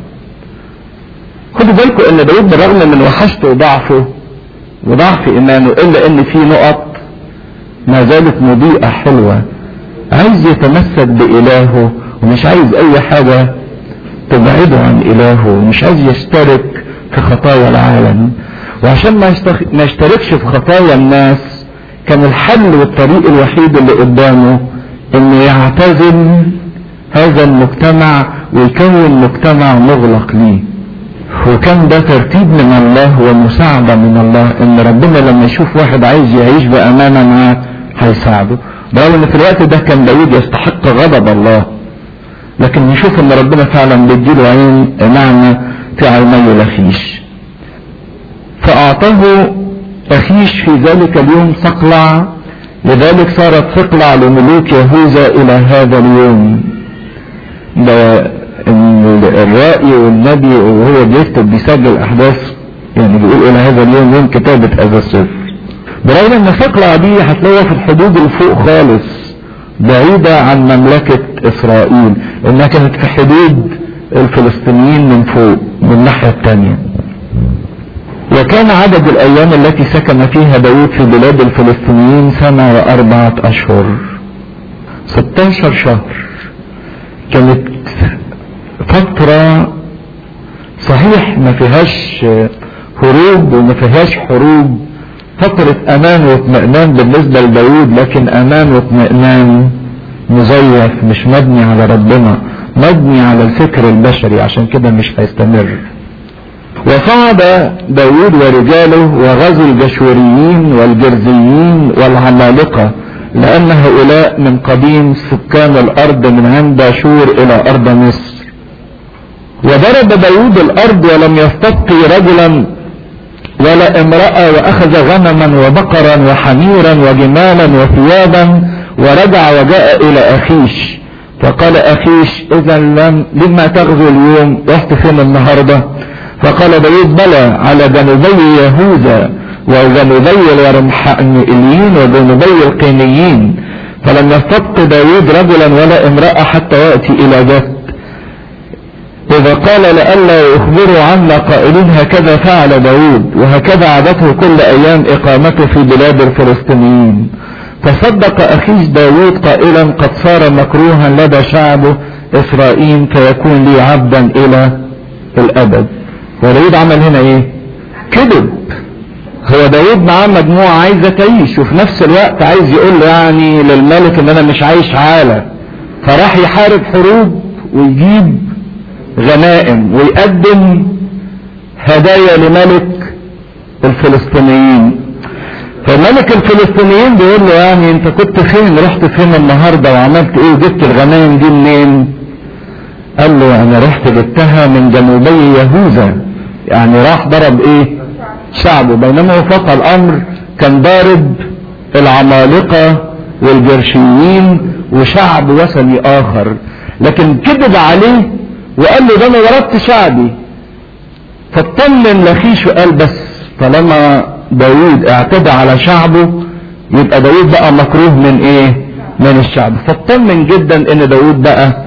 خدوا بالكم ان داود بالرغم من وحشته وضعفه وضعف ايمانه الا ان في نقط ما زالت مضيئة حلوة عايز يتمسك بإلهه ومش عايز أي حاجة تبعده عن إلهه ومش عايز يشترك في خطايا العالم وعشان ما, يشتخ... ما يشتركش في خطايا الناس كان الحل والطريق الوحيد اللي قدامه انه يعتزل هذا المجتمع ويكون مجتمع مغلق ليه وكان ده ترتيب من الله ومساعدة من الله ان ربنا لما يشوف واحد عايز يعيش بامانة معاه هيساعده برغم ان في الوقت ده كان داود يستحق غضب الله لكن نشوف ان ربنا فعلا بيديله عين نعمة في عيني لخيش فاعطاه اخيش في ذلك اليوم صقلع لذلك صارت صقلع لملوك يهوذا الى هذا اليوم ده الرائي والنبي وهو بيكتب بيسجل احداث يعني بيقول الى هذا اليوم يوم كتابة هذا السفر برغم ان صقلع دي هتلاقيها في الحدود الفوق خالص بعيدة عن مملكة اسرائيل انها كانت في حدود الفلسطينيين من فوق من الناحية التانية وكان عدد الايام التي سكن فيها داود في بلاد الفلسطينيين سنة واربعة اشهر 16 شهر كانت فترة صحيح ما فيهاش هروب وما فيهاش حروب فترة امان واطمئنان بالنسبة لداود لكن امان واطمئنان مزيف مش مبني على ربنا مبني على الفكر البشري عشان كده مش هيستمر وصعد داود ورجاله وغزوا الجشوريين والجرزيين والعمالقة لأن هؤلاء من قديم سكان الأرض من عند شور إلى أرض مصر وضرب داود الأرض ولم يستبقي رجلا ولا امرأة وأخذ غنما وبقرا وحميرا وجمالا وثيابا ورجع وجاء إلى أخيش فقال أخيش إذا لم لما تغزو اليوم رحت فين النهاردة فقال داود بلى على جنوبي يهوذا وجنوبي الورمحانيين وجنوبي القينيين فلم يستبق داود رجلا ولا امرأة حتى يأتي إلى جد إذا قال لئلا يخبروا عنا قائلين هكذا فعل داود وهكذا عادته كل أيام إقامته في بلاد الفلسطينيين فصدق أخيش داود قائلا قد صار مكروها لدى شعبه إسرائيل فيكون لي عبدا إلى الأبد وداود عمل هنا إيه كذب هو داود معاه مجموعة عايزة تعيش وفي نفس الوقت عايز يقول له يعني للملك ان انا مش عايش عالة فراح يحارب حروب ويجيب غنائم ويقدم هدايا لملك الفلسطينيين فملك الفلسطينيين بيقول له يعني انت كنت فين رحت فين النهاردة وعملت ايه وجبت الغنائم دي منين قال له انا رحت جبتها من جنوبي يهوذا يعني راح ضرب ايه شعبه بينما هو فوق الامر كان ضارب العمالقة والجرشيين وشعب وثني اخر لكن كذب عليه وقال له ده انا ضربت شعبي فاطمن لخيش وقال بس طالما داود اعتدى على شعبه يبقى داود بقى مكروه من ايه من الشعب فاطمن جدا ان داود بقى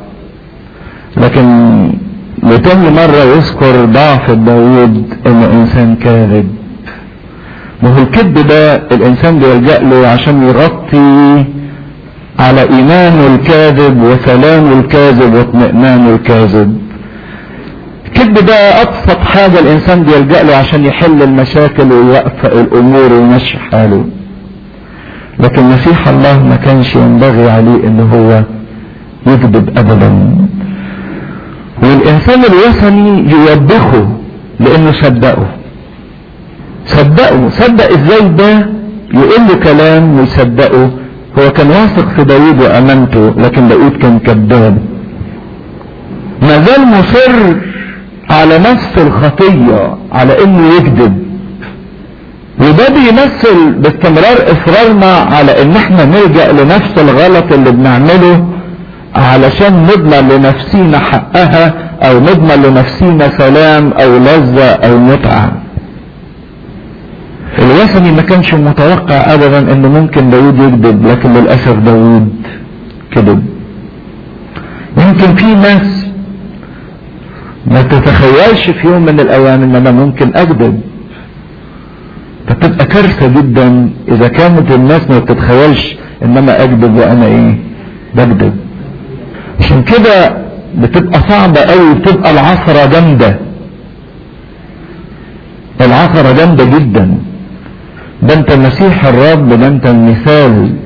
لكن لتاني مرة يذكر ضعف داود انه انسان كاذب ما هو الكذب ده الانسان بيلجأ له عشان يغطي على ايمانه الكاذب وسلامه الكاذب واطمئنانه الكاذب الكذب ده ابسط حاجة الانسان بيلجأ له عشان يحل المشاكل ويوقف الامور ويمشي حاله لكن مسيح الله ما كانش ينبغي عليه ان هو يكذب ابدا والانسان الوثني يوبخه لانه صدقه صدقه صدق ازاي ده يقول له كلام ويصدقه هو كان واثق في داود وامانته لكن داود كان كذاب ما زال مصر على نفس الخطية على انه يكذب وده بيمثل باستمرار اصرارنا على ان احنا نلجأ لنفس الغلط اللي بنعمله علشان نضمن لنفسينا حقها او نضمن لنفسينا سلام او لذة او متعة الوثني ما كانش متوقع ابدا ان ممكن داود يكذب لكن للاسف داود كذب يمكن في ناس ما تتخيلش في يوم من الايام ان انا ممكن اكذب فتبقى كارثة جدا اذا كانت الناس ما بتتخيلش ان انا اكذب وانا ايه بكذب عشان كده بتبقى صعبة قوي بتبقى العثرة جامدة العثرة جامدة جدا ده انت مسيح الرب ده انت المثال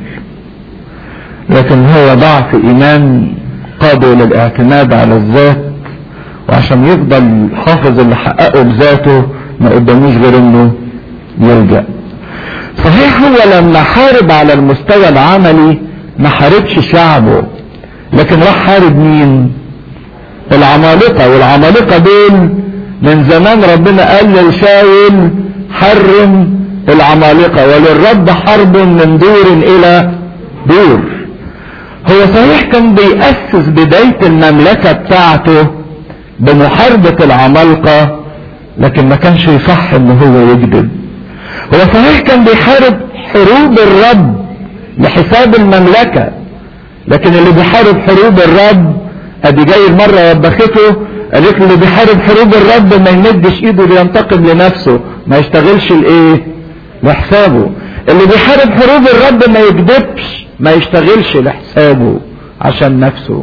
لكن هو ضعف ايمان قادر للاعتماد على الذات وعشان يفضل حافظ اللي حققه بذاته ما قداموش غير انه يلجأ صحيح هو لما حارب على المستوى العملي ما حاربش شعبه لكن راح حارب مين العمالقة والعمالقة دول من زمان ربنا قال لشاول حرم العمالقة وللرب حرب من دور الى دور هو صحيح كان بيأسس بداية المملكة بتاعته بمحاربة العمالقة لكن ما كانش يصح ان هو يكذب هو صحيح كان بيحارب حروب الرب لحساب المملكة لكن اللي بيحارب حروب الرب ادي جاي المرة وبخته قالت له اللي بيحارب حروب الرب ما يمدش ايده لينتقم لنفسه ما يشتغلش الايه لحسابه اللي بيحارب حروب الرب ما يكذبش ما يشتغلش لحسابه عشان نفسه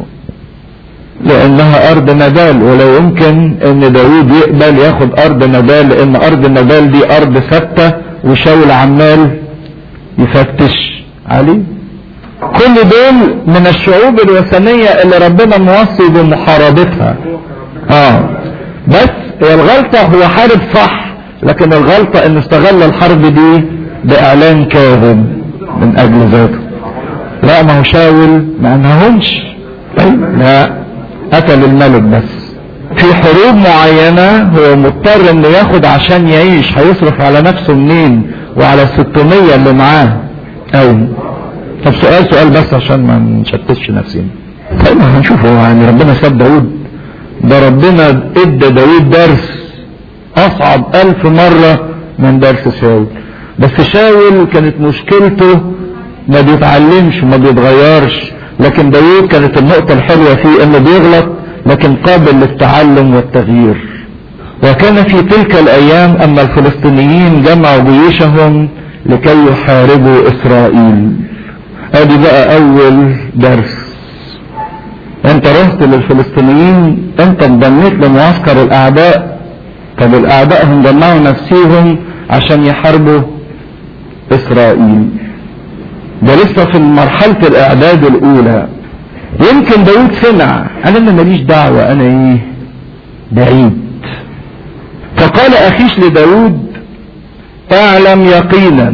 لانها ارض نبال ولا يمكن ان داود يقبل ياخد ارض نبال لان ارض نبال دي ارض ثابته وشاول عمال يفتش عليه كل دول من الشعوب الوثنية اللي ربنا موصي بمحاربتها اه بس هي الغلطة هو حارب صح لكن الغلطة انه استغل الحرب دي باعلان كاذب من اجل ذاته لا ما هو شاول ما انههمش لا قتل الملك بس في حروب معينة هو مضطر انه ياخد عشان يعيش هيصرف على نفسه منين وعلى الستمية اللي معاه ايوه طب سؤال سؤال بس عشان ما نشتتش نفسنا طيب ما هنشوفه يعني ربنا ساب داود ده ربنا ادى داود درس اصعب الف مرة من درس شاول بس شاول كانت مشكلته ما بيتعلمش وما بيتغيرش لكن داود كانت النقطة الحلوة فيه انه بيغلط لكن قابل للتعلم والتغيير وكان في تلك الايام اما الفلسطينيين جمعوا جيوشهم لكي يحاربوا اسرائيل ادي بقى اول درس انت رحت للفلسطينيين انت انضميت لمعسكر الاعداء طب الاعداء هم جمعوا نفسيهم عشان يحاربوا اسرائيل ده لسه في مرحلة الاعداد الاولى يمكن داود سمع انا اللي ماليش دعوة انا ايه بعيد فقال اخيش لداود اعلم يقينا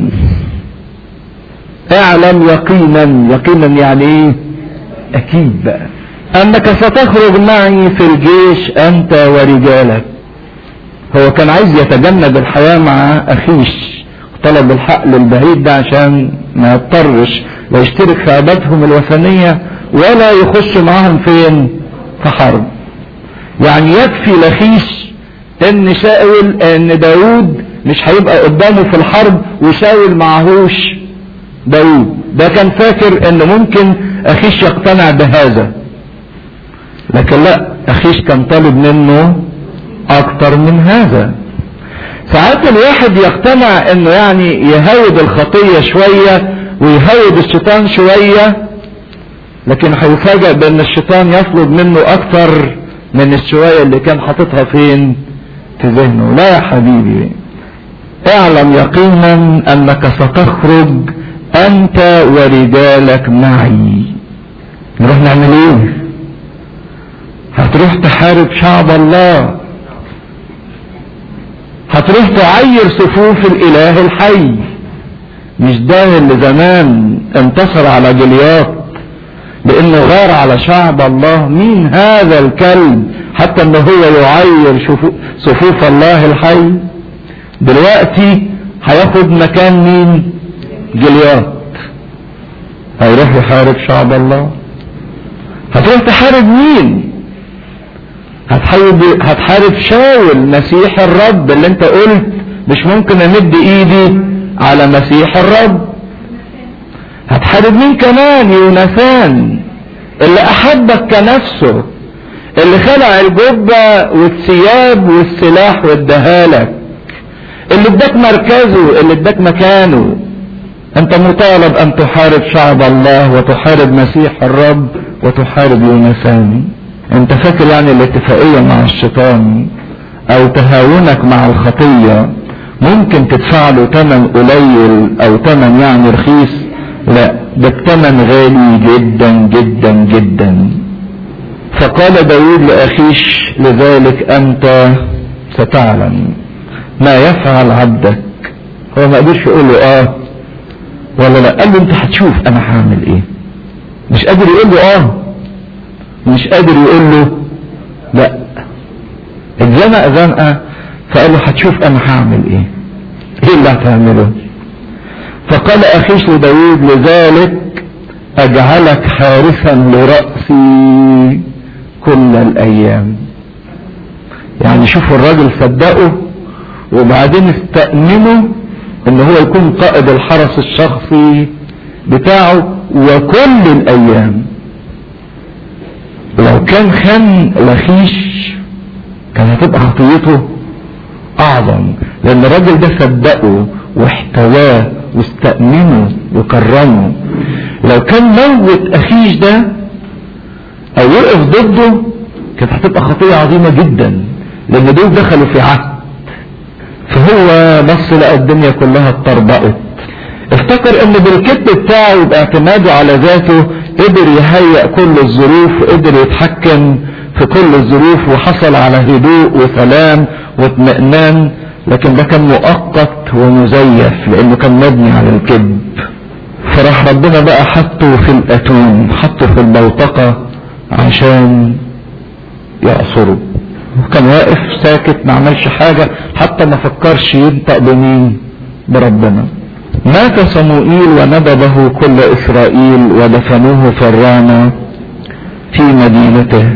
اعلم يقينا يقينا يعني ايه اكيد بقى انك ستخرج معي في الجيش انت ورجالك هو كان عايز يتجنب الحياة مع اخيش طلب الحق للبعيد ده عشان ما يضطرش لا يشترك في عبادتهم الوثنية ولا يخش معاهم فين في حرب يعني يكفي لخيش ان شاول ان داود مش هيبقى قدامه في الحرب وشاول معهوش داود ده كان فاكر ان ممكن اخيش يقتنع بهذا لكن لا اخيش كان طالب منه اكتر من هذا ساعات الواحد يقتنع انه يعني يهود الخطية شوية ويهود الشيطان شوية لكن هيفاجأ بان الشيطان يطلب منه اكتر من الشوية اللي كان حاططها فين في ذهنه لا يا حبيبي اعلم يقينا انك ستخرج انت ورجالك معي نروح نعمل ايه هتروح تحارب شعب الله هتروح تعير صفوف الاله الحي مش ده اللي زمان انتصر على جلياط لانه غار على شعب الله مين هذا الكلب حتى ان هو يعير صفوف الله الحي دلوقتي هياخد مكان مين جلياط هيروح يحارب شعب الله هتروح تحارب مين هتحارب هتحارب شاول مسيح الرب اللي انت قلت مش ممكن امد ايدي على مسيح الرب هتحارب مين كمان يوناثان اللي احبك كنفسه اللي خلع الجبة والثياب والسلاح واداهالك اللي اداك مركزه اللي اداك مكانه انت مطالب ان تحارب شعب الله وتحارب مسيح الرب وتحارب يونسان انت فاكر يعني الاتفاقية مع الشيطان او تهاونك مع الخطية ممكن تدفع له تمن قليل او تمن يعني رخيص لا ده التمن غالي جدا جدا جدا فقال داود لأخيش لذلك أنت ستعلم ما يفعل عبدك هو ما قدرش يقول له اه ولا لا قال له انت هتشوف انا هعمل ايه مش قادر يقول له اه مش قادر يقول له لا اتزنق زنقه فقال له هتشوف انا هعمل ايه ايه اللي هتعمله فقال اخيش لداود لذلك اجعلك حارسا لرأسي كل الايام يعني شوفوا الراجل صدقه وبعدين استأمنه ان هو يكون قائد الحرس الشخصي بتاعه وكل الايام لو كان خان لخيش كان هتبقى خطيته اعظم لان الراجل ده صدقه واحتواه واستأمنه وكرمه لو كان موت اخيش ده او وقف ضده كانت هتبقى خطية عظيمة جدا لان دول دخلوا في عهد فهو بص لقى الدنيا كلها اتطربقت افتكر ان بالكذب بتاعه وباعتماده على ذاته قدر يهيئ كل الظروف وقدر يتحكم في كل الظروف وحصل على هدوء وسلام واطمئنان لكن ده كان مؤقت ومزيف لانه كان مبني على الكذب فراح ربنا بقى حطه في الاتون حطه في البوتقة عشان يعصره وكان واقف ساكت ما عملش حاجة حتى ما فكرش ينطق بمين بربنا مات صموئيل وندبه كل اسرائيل ودفنوه في الرامة في مدينته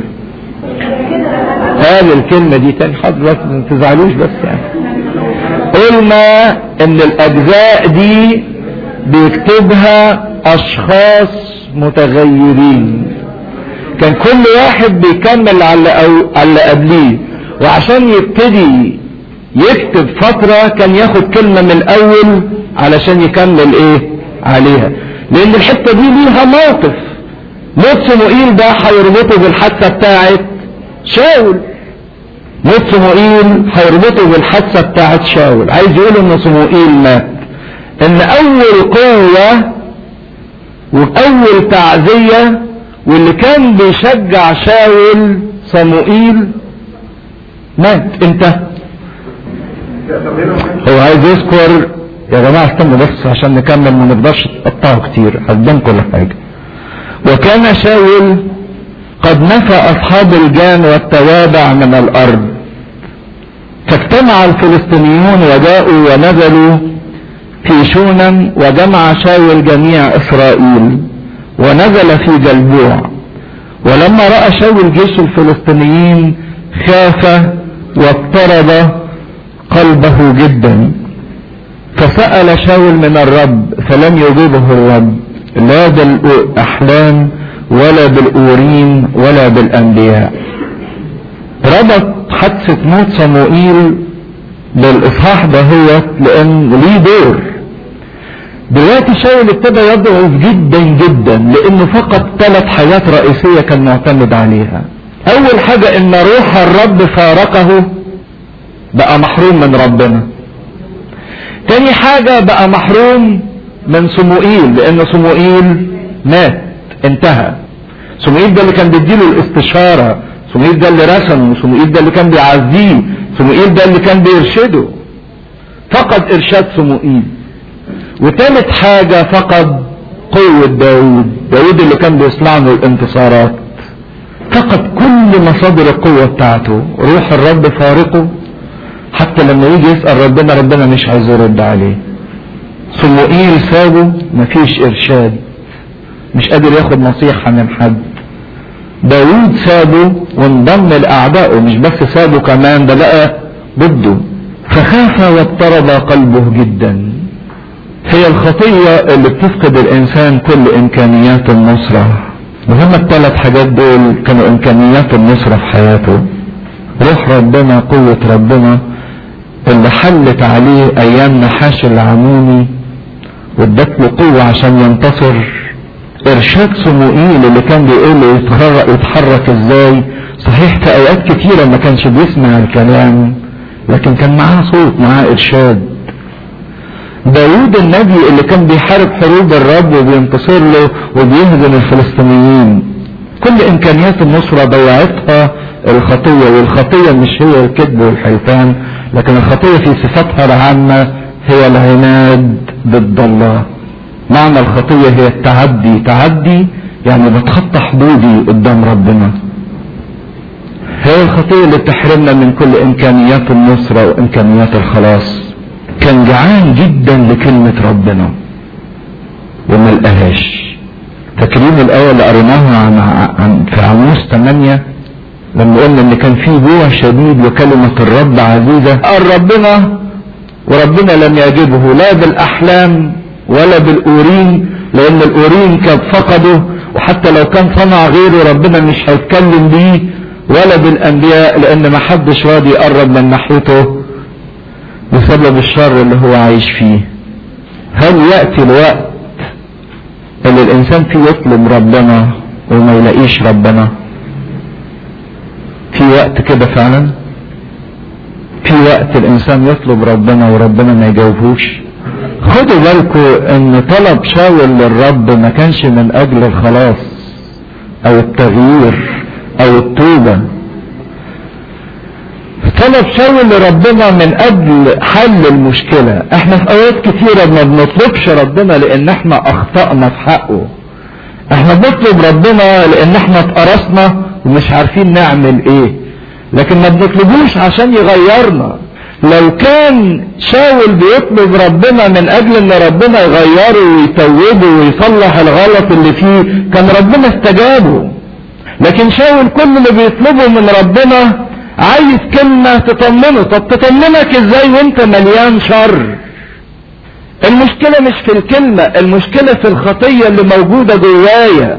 قال الكلمة دي تاني حضرتك ما تزعلوش بس يعني قلنا ان الاجزاء دي بيكتبها اشخاص متغيرين كان كل واحد بيكمل على أو على قبليه وعشان يبتدي يكتب فترة كان ياخد كلمة من الاول علشان يكمل ايه عليها لان الحتة دي ليها موقف موت صموئيل ده هيربطه بالحادثة بتاعت شاول موت صموئيل هيربطه بالحادثة بتاعت شاول عايز يقول ان صموئيل مات ان اول قوة واول تعزية واللي كان بيشجع شاول صموئيل مات امتى هو عايز يذكر يا جماعة استنوا بس عشان نكمل ما نقدرش نقطعه كتير هتبان كل حاجة وكان شاول قد نفى اصحاب الجان والتوابع من الارض فاجتمع الفلسطينيون وجاءوا ونزلوا في شونم وجمع شاول جميع اسرائيل ونزل في جلبوع ولما رأى شاول جيش الفلسطينيين خاف واضطرب قلبه جدا فسأل شاول من الرب فلم يجيبه الرب لا بالأحلام ولا بالأورين ولا بالأنبياء ربط حادثة موت صموئيل بالإصحاح ده هو لأن ليه دور دلوقتي شاول ابتدى يضعف جدا جدا لأنه فقط ثلاث حاجات رئيسية كان معتمد عليها أول حاجة إن روح الرب فارقه بقى محروم من ربنا تاني حاجة بقى محروم من صموئيل لأن صموئيل مات انتهى صموئيل ده اللي كان بيديله الاستشارة صموئيل ده اللي رسمه صموئيل ده اللي كان بيعزيه صموئيل ده اللي كان بيرشده فقد ارشاد صموئيل وتالت حاجة فقد قوة داود داود اللي كان بيصنع له الانتصارات فقد كل مصادر القوة بتاعته روح الرب فارقه حتى لما يجي يسأل ربنا ربنا مش عايز يرد عليه صموئيل سابه مفيش ارشاد مش قادر ياخد نصيحة من حد داود سابه وانضم لأعدائه مش بس سابه كمان ده بقى ضده فخاف واضطرب قلبه جدا هي الخطية اللي بتفقد الإنسان كل إمكانيات النصرة وهم الثلاث حاجات دول كانوا إمكانيات النصرة في حياته روح ربنا قوة ربنا اللي حلت عليه أيام نحاش العمومي وادت له قوة عشان ينتصر ارشاد صموئيل اللي كان بيقول له يتحرك, يتحرك ازاي صحيح في اوقات كتيرة ما كانش بيسمع الكلام لكن كان معاه صوت معاه ارشاد داود النبي اللي كان بيحارب حروب الرب وبينتصر له وبيهزم الفلسطينيين كل امكانيات النصرة ضيعتها الخطية والخطية مش هي الكذب والحيتان لكن الخطية في صفاتها العامة هي العناد ضد الله معنى الخطية هي التعدي تعدي يعني بتخطى حدودي قدام ربنا هي الخطية اللي بتحرمنا من كل امكانيات النصرة وامكانيات الخلاص كان جعان جدا لكلمة ربنا وما لقاهاش فاكرين الآية اللي قريناها عن, عن في عموس 8 لما قلنا ان كان في جوع شديد وكلمة الرب عزيزة قال ربنا وربنا لم يعجبه لا بالاحلام ولا بالاورين لان الاورين كان فقده وحتى لو كان صنع غيره ربنا مش هيتكلم بيه ولا بالانبياء لان ما حدش راضي يقرب من ناحيته بسبب الشر اللي هو عايش فيه هل يأتي الوقت اللي الانسان فيه يطلب ربنا وما يلاقيش ربنا في وقت كده فعلا في وقت الانسان يطلب ربنا وربنا ما يجاوبوش خدوا بالكم ان طلب شاول للرب ما كانش من اجل الخلاص او التغيير او التوبة طلب شاول لربنا من اجل حل المشكلة احنا في اوقات كتيرة ما بنطلبش ربنا لان احنا اخطأنا في حقه احنا بنطلب ربنا لان احنا اتقرصنا ومش عارفين نعمل ايه لكن ما بنطلبوش عشان يغيرنا لو كان شاول بيطلب ربنا من اجل ان ربنا يغيره ويتوبه ويصلح الغلط اللي فيه كان ربنا استجابه لكن شاول كل اللي بيطلبه من ربنا عايز كلمة تطمنه طب تطمنك ازاي وانت مليان شر المشكلة مش في الكلمة المشكلة في الخطية اللي موجودة جوايا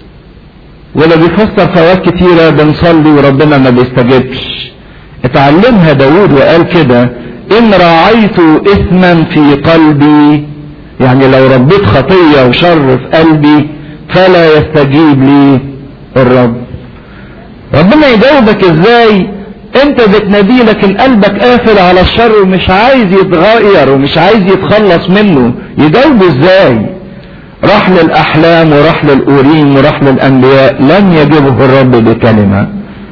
ولا بيفسر فوات كتيرة بنصلي وربنا ما بيستجبش اتعلمها داود وقال كده ان راعيت اثما في قلبي يعني لو ربيت خطية وشر في قلبي فلا يستجيب لي الرب ربنا يجاوبك ازاي انت بتناديه لكن قلبك قافل على الشر ومش عايز يتغير ومش عايز يتخلص منه يجاوبه ازاي راح للاحلام وراح للاوريم وراح للانبياء لم يجبه الرب بكلمه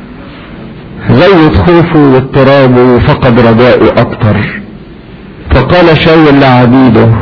زود خوفه واضطرابه وفقد رجائه اكتر فقال شاول لعبيده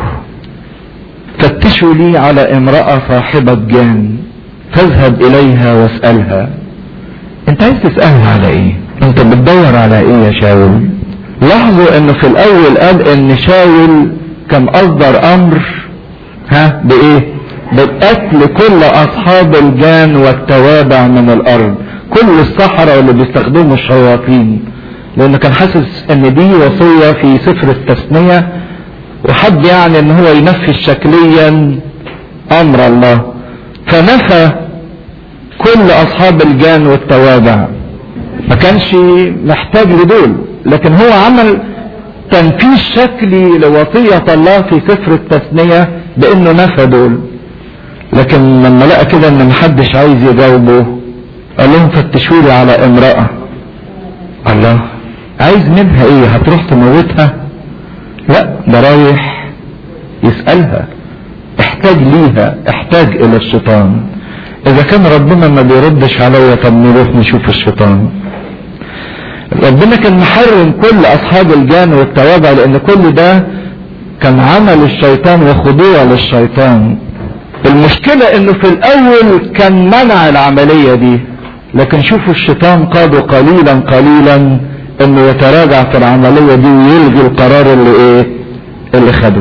فتشوا لي على امرأة صاحبة جان فاذهب اليها واسألها انت عايز تسألها على ايه انت بتدور على ايه يا شاول لاحظوا انه في الاول قال ان شاول كان اصدر امر ها بايه بقتل كل اصحاب الجان والتوابع من الارض كل الصحراء اللي بيستخدموا الشياطين لانه كان حاسس ان دي وصية في سفر التثنية وحب يعني ان هو ينفذ شكليا امر الله فنفى كل اصحاب الجان والتوابع ما كانش محتاج لدول لكن هو عمل تنفيذ شكلي لوصية الله في سفر التثنية بانه نفى دول لكن لما لقى كده ان محدش عايز يجاوبه قال لهم فتشوا لي على امرأة الله عايز منها ايه هتروح تموتها لا ده رايح يسألها احتاج ليها احتاج الى الشيطان اذا كان ربنا ما بيردش عليا طب نروح نشوف الشيطان ربنا كان محرم كل اصحاب الجان والتوابع لان كل ده كان عمل الشيطان وخضوع للشيطان المشكلة انه في الاول كان منع العملية دي لكن شوفوا الشيطان قاده قليلا قليلا انه يتراجع في العملية دي ويلغي القرار اللي ايه اللي خده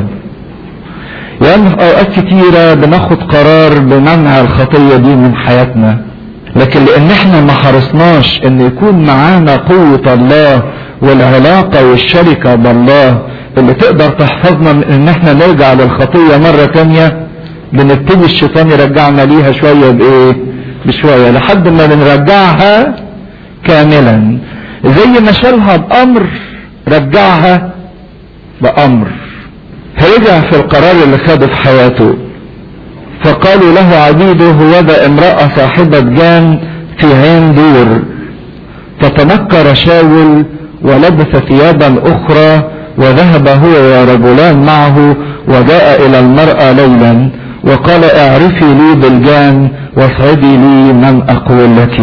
يعني اوقات كتيرة بناخد قرار بمنع الخطية دي من حياتنا لكن لان احنا ما حرصناش ان يكون معانا قوة الله والعلاقة والشركة بالله اللي تقدر تحفظنا من ان احنا نرجع للخطية مرة تانية بنبتدي الشيطان يرجعنا ليها شوية بايه بشوية لحد ما بنرجعها كاملا زي ما شالها بامر رجعها بامر فرجع في القرار اللي خده في حياته فقالوا له عبيده هو ذا امرأة صاحبة جان في عين دور فتنكر شاول ولبس ثيابا اخرى وذهب هو ورجلان معه وجاء الى المرأة ليلا وقال اعرفي لي بالجان واصعدي لي من اقول لك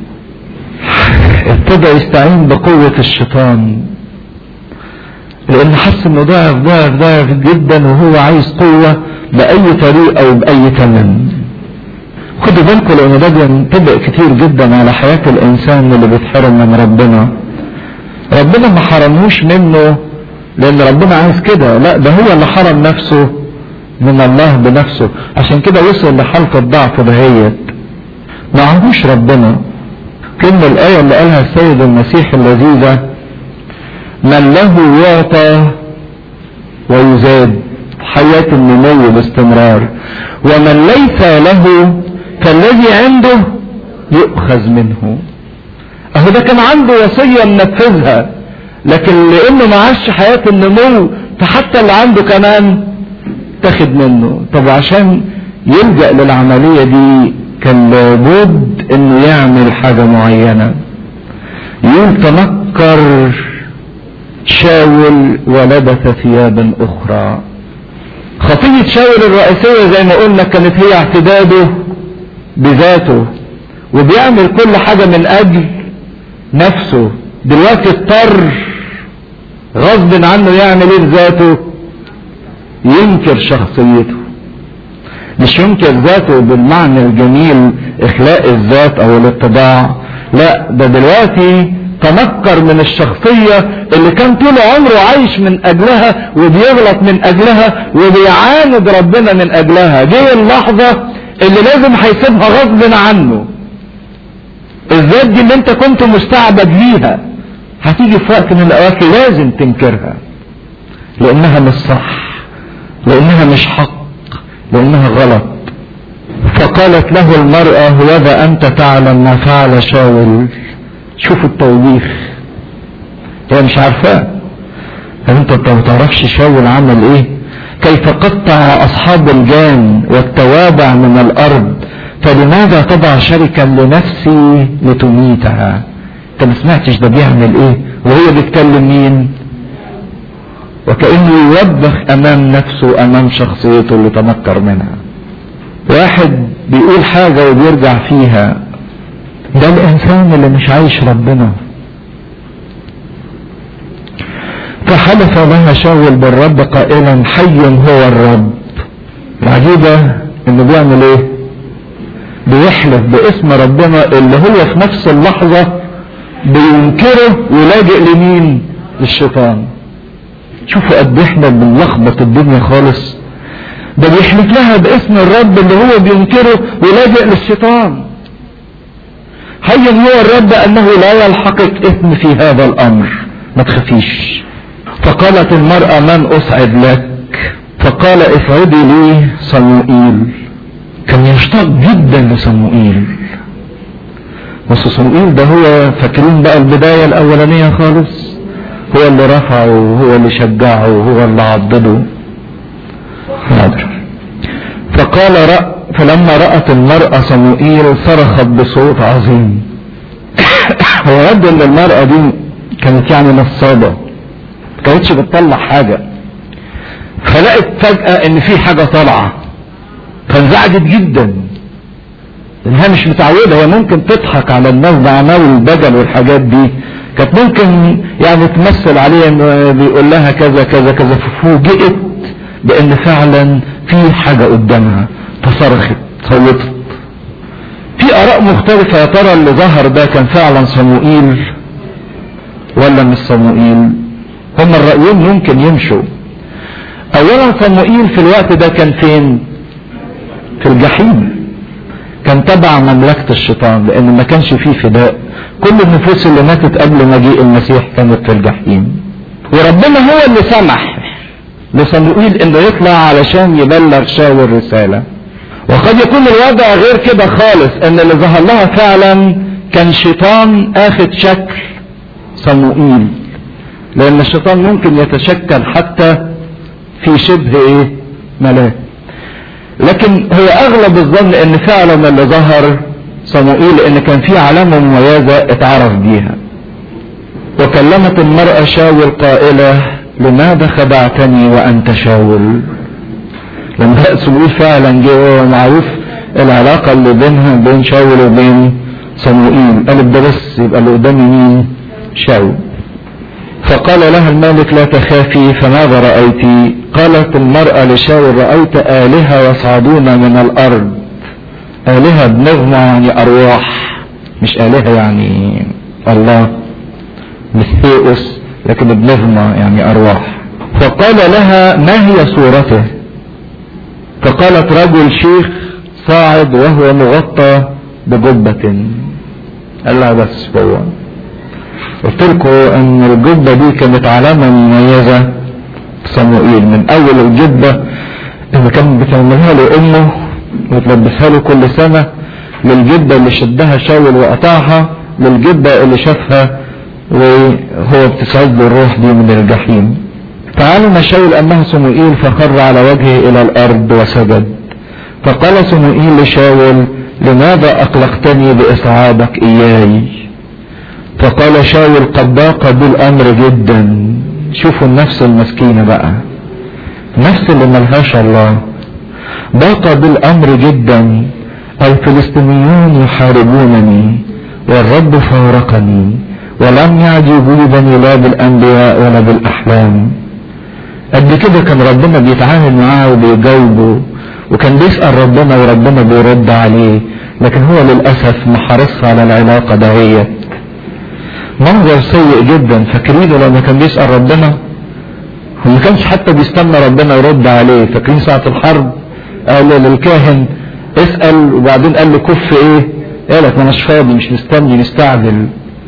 ابتدى يستعين بقوة الشيطان لان حس انه ضعف ضعف ضعف جدا وهو عايز قوة باي طريقة او باي ثمن خدوا بالكم لان ده بينطبق كتير جدا على حياة الانسان اللي بيتحرم من ربنا ربنا ما حرموش منه لان ربنا عايز كده لا ده هو اللي حرم نفسه من الله بنفسه عشان كده وصل لحالة الضعف دهيت ما عندوش ربنا كلمة الآية اللي قالها السيد المسيح اللذيذة من له يعطى ويزاد حياة النمو باستمرار ومن ليس له فالذي عنده يؤخذ منه اهو ده كان عنده وصية منفذها لكن لانه ما عاش حياة النمو فحتى اللي عنده كمان تاخد منه طب عشان يلجأ للعملية دي كان لابد انه يعمل حاجة معينة يقول تنكر شاول ولبس ثيابا اخرى خطية شاول الرئيسية زي ما قلنا كانت هي اعتداده بذاته وبيعمل كل حاجة من اجل نفسه دلوقتي اضطر غصب عنه يعمل ايه بذاته ينكر شخصيته مش ينكر ذاته بالمعنى الجميل اخلاء الذات او الاتباع لا ده دلوقتي تنكر من الشخصية اللي كان طول عمره عايش من اجلها وبيغلط من اجلها وبيعاند ربنا من اجلها دي اللحظة اللي لازم هيسيبها غصب عنه الذات دي اللي انت كنت مستعبد ليها هتيجي في وقت من الاوقات لازم تنكرها لانها مش صح لانها مش حق لانها غلط فقالت له المرأة هوذا انت تعلم ما فعل شاول شوفوا التوبيخ هي مش عارفاه انت ما تعرفش شاول عمل ايه كيف قطع اصحاب الجان والتوابع من الارض فلماذا تضع شركا لنفسي لتميتها انت ما سمعتش ده بيعمل ايه وهي بتكلم مين وكأنه يوبخ امام نفسه امام شخصيته اللي تنكر منها واحد بيقول حاجة وبيرجع فيها ده الانسان اللي مش عايش ربنا فحلف لها شاول بالرب قائلا حي هو الرب العجيبة انه بيعمل ايه بيحلف باسم ربنا اللي هو في نفس اللحظة بينكره ويلاجئ لمين للشيطان شوفوا قد احنا بنلخبط الدنيا خالص ده بيحلف لها باسم الرب اللي هو بينكره ويلاجئ للشيطان حي هو الرب انه لا يلحقك اثم في هذا الامر ما تخافيش فقالت المرأة من اسعد لك فقال اسعدي لي صموئيل كان يشتاق جدا لصموئيل بس صموئيل ده هو فاكرين بقى البداية الاولانية خالص هو اللي رفعه وهو اللي شجعه وهو اللي عضده حاضر فقال رأ فلما رأت المرأة صموئيل صرخت بصوت عظيم هو يبدو ان المرأة دي كانت يعني نصابة ما كانتش بتطلع حاجة فلقت فجأة ان في حاجة طالعة فانزعجت جدا لانها مش متعودة هي ممكن تضحك على الناس بعناوي البجل والحاجات دي كانت ممكن يعني تمثل عليه انه بيقول لها كذا كذا كذا ففوجئت بان فعلا في حاجة قدامها فصرخت صوتت في اراء مختلفة يا ترى اللي ظهر ده كان فعلا صموئيل ولا مش صموئيل هما الرأيين ممكن يمشوا اولا صموئيل في الوقت ده كان فين في الجحيم كان تبع مملكة الشيطان لان ما كانش فيه فداء كل النفوس اللي ماتت قبل مجيء المسيح كانت في الجحيم وربنا هو اللي سمح لصموئيل انه يطلع علشان يبلغ شاول رسالة وقد يكون الوضع غير كده خالص ان اللي ظهر لها فعلا كان شيطان اخد شكل صموئيل لان الشيطان ممكن يتشكل حتى في شبه ايه ملاك لكن هو اغلب الظن ان فعلا اللي ظهر صموئيل لان كان في علامة مميزة اتعرف بيها وكلمت المرأة شاول قائلة لماذا خدعتني وانت شاول لما صموئيل فعلا جه معروف العلاقة اللي بينها بين شاول وبين صموئيل قال ده بس يبقى اللي قدامي مين شاول فقال لها الملك لا تخافي فماذا رأيت قالت المرأة لشاول رأيت آلهة يصعدون من الأرض آلهة بنغمة يعني أرواح مش آلهة يعني الله مش ثيوس لكن بنغمة يعني أرواح فقال لها ما هي صورته فقالت رجل شيخ صاعد وهو مغطى بجبة قال لها بس هو قلت لكم ان الجبة دي كانت علامة مميزة صموئيل من اول الجبة اللي كانت بتعملها له امه وتلبسها له كل سنة للجبة اللي شدها شاول وقطعها للجبة اللي شافها وهو بتصعد له الروح دي من الجحيم فعلم شاول انه صموئيل فخر على وجهه الى الارض وسجد فقال صموئيل لشاول لماذا اقلقتني باصعادك اياي فقال شاول قد ضاق بالامر جدا شوفوا النفس المسكينة بقى نفس اللي ملهاش الله ضاق بالامر جدا الفلسطينيون يحاربونني والرب فارقني ولم يعجبوني لا بالانبياء ولا بالاحلام قد كده كان ربنا بيتعامل معاه وبيجاوبه وكان بيسأل ربنا وربنا بيرد عليه لكن هو للأسف ما حرصش على العلاقة دهيت منظر سيء جدا فاكرينه لما كان بيسأل ربنا هو ما كانش حتى بيستنى ربنا يرد عليه فاكرين ساعة الحرب قال للكاهن اسأل وبعدين قال له كف ايه قال لك ما مش فاضي مش مستني نستعجل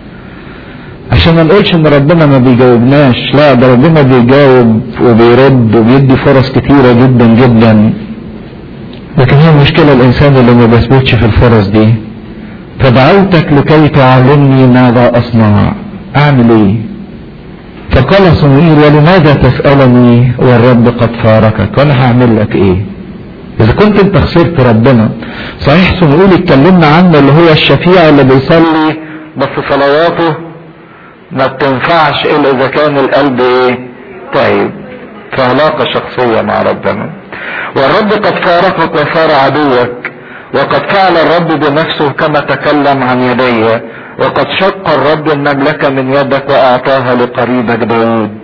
عشان ما نقولش ان ربنا ما بيجاوبناش لا ده ربنا بيجاوب وبيرد وبيدي فرص كتيرة جدا جدا لكن هي المشكلة الانسان اللي ما بيثبتش في الفرص دي فدعوتك لكي تعلمني ماذا اصنع اعمل ايه فقال صموئيل ولماذا تسألني والرب قد فارقك وانا هعمل لك ايه اذا كنت انت خسرت ربنا صحيح صموئيل اتكلمنا عنه اللي هو الشفيع اللي بيصلي بس صلواته ما بتنفعش الا اذا كان القلب ايه طيب في علاقة شخصية مع ربنا والرب قد فارقك وصار عدوك وقد فعل الرب بنفسه كما تكلم عن يدي وقد شق الرب المملكة من يدك واعطاها لقريبك داود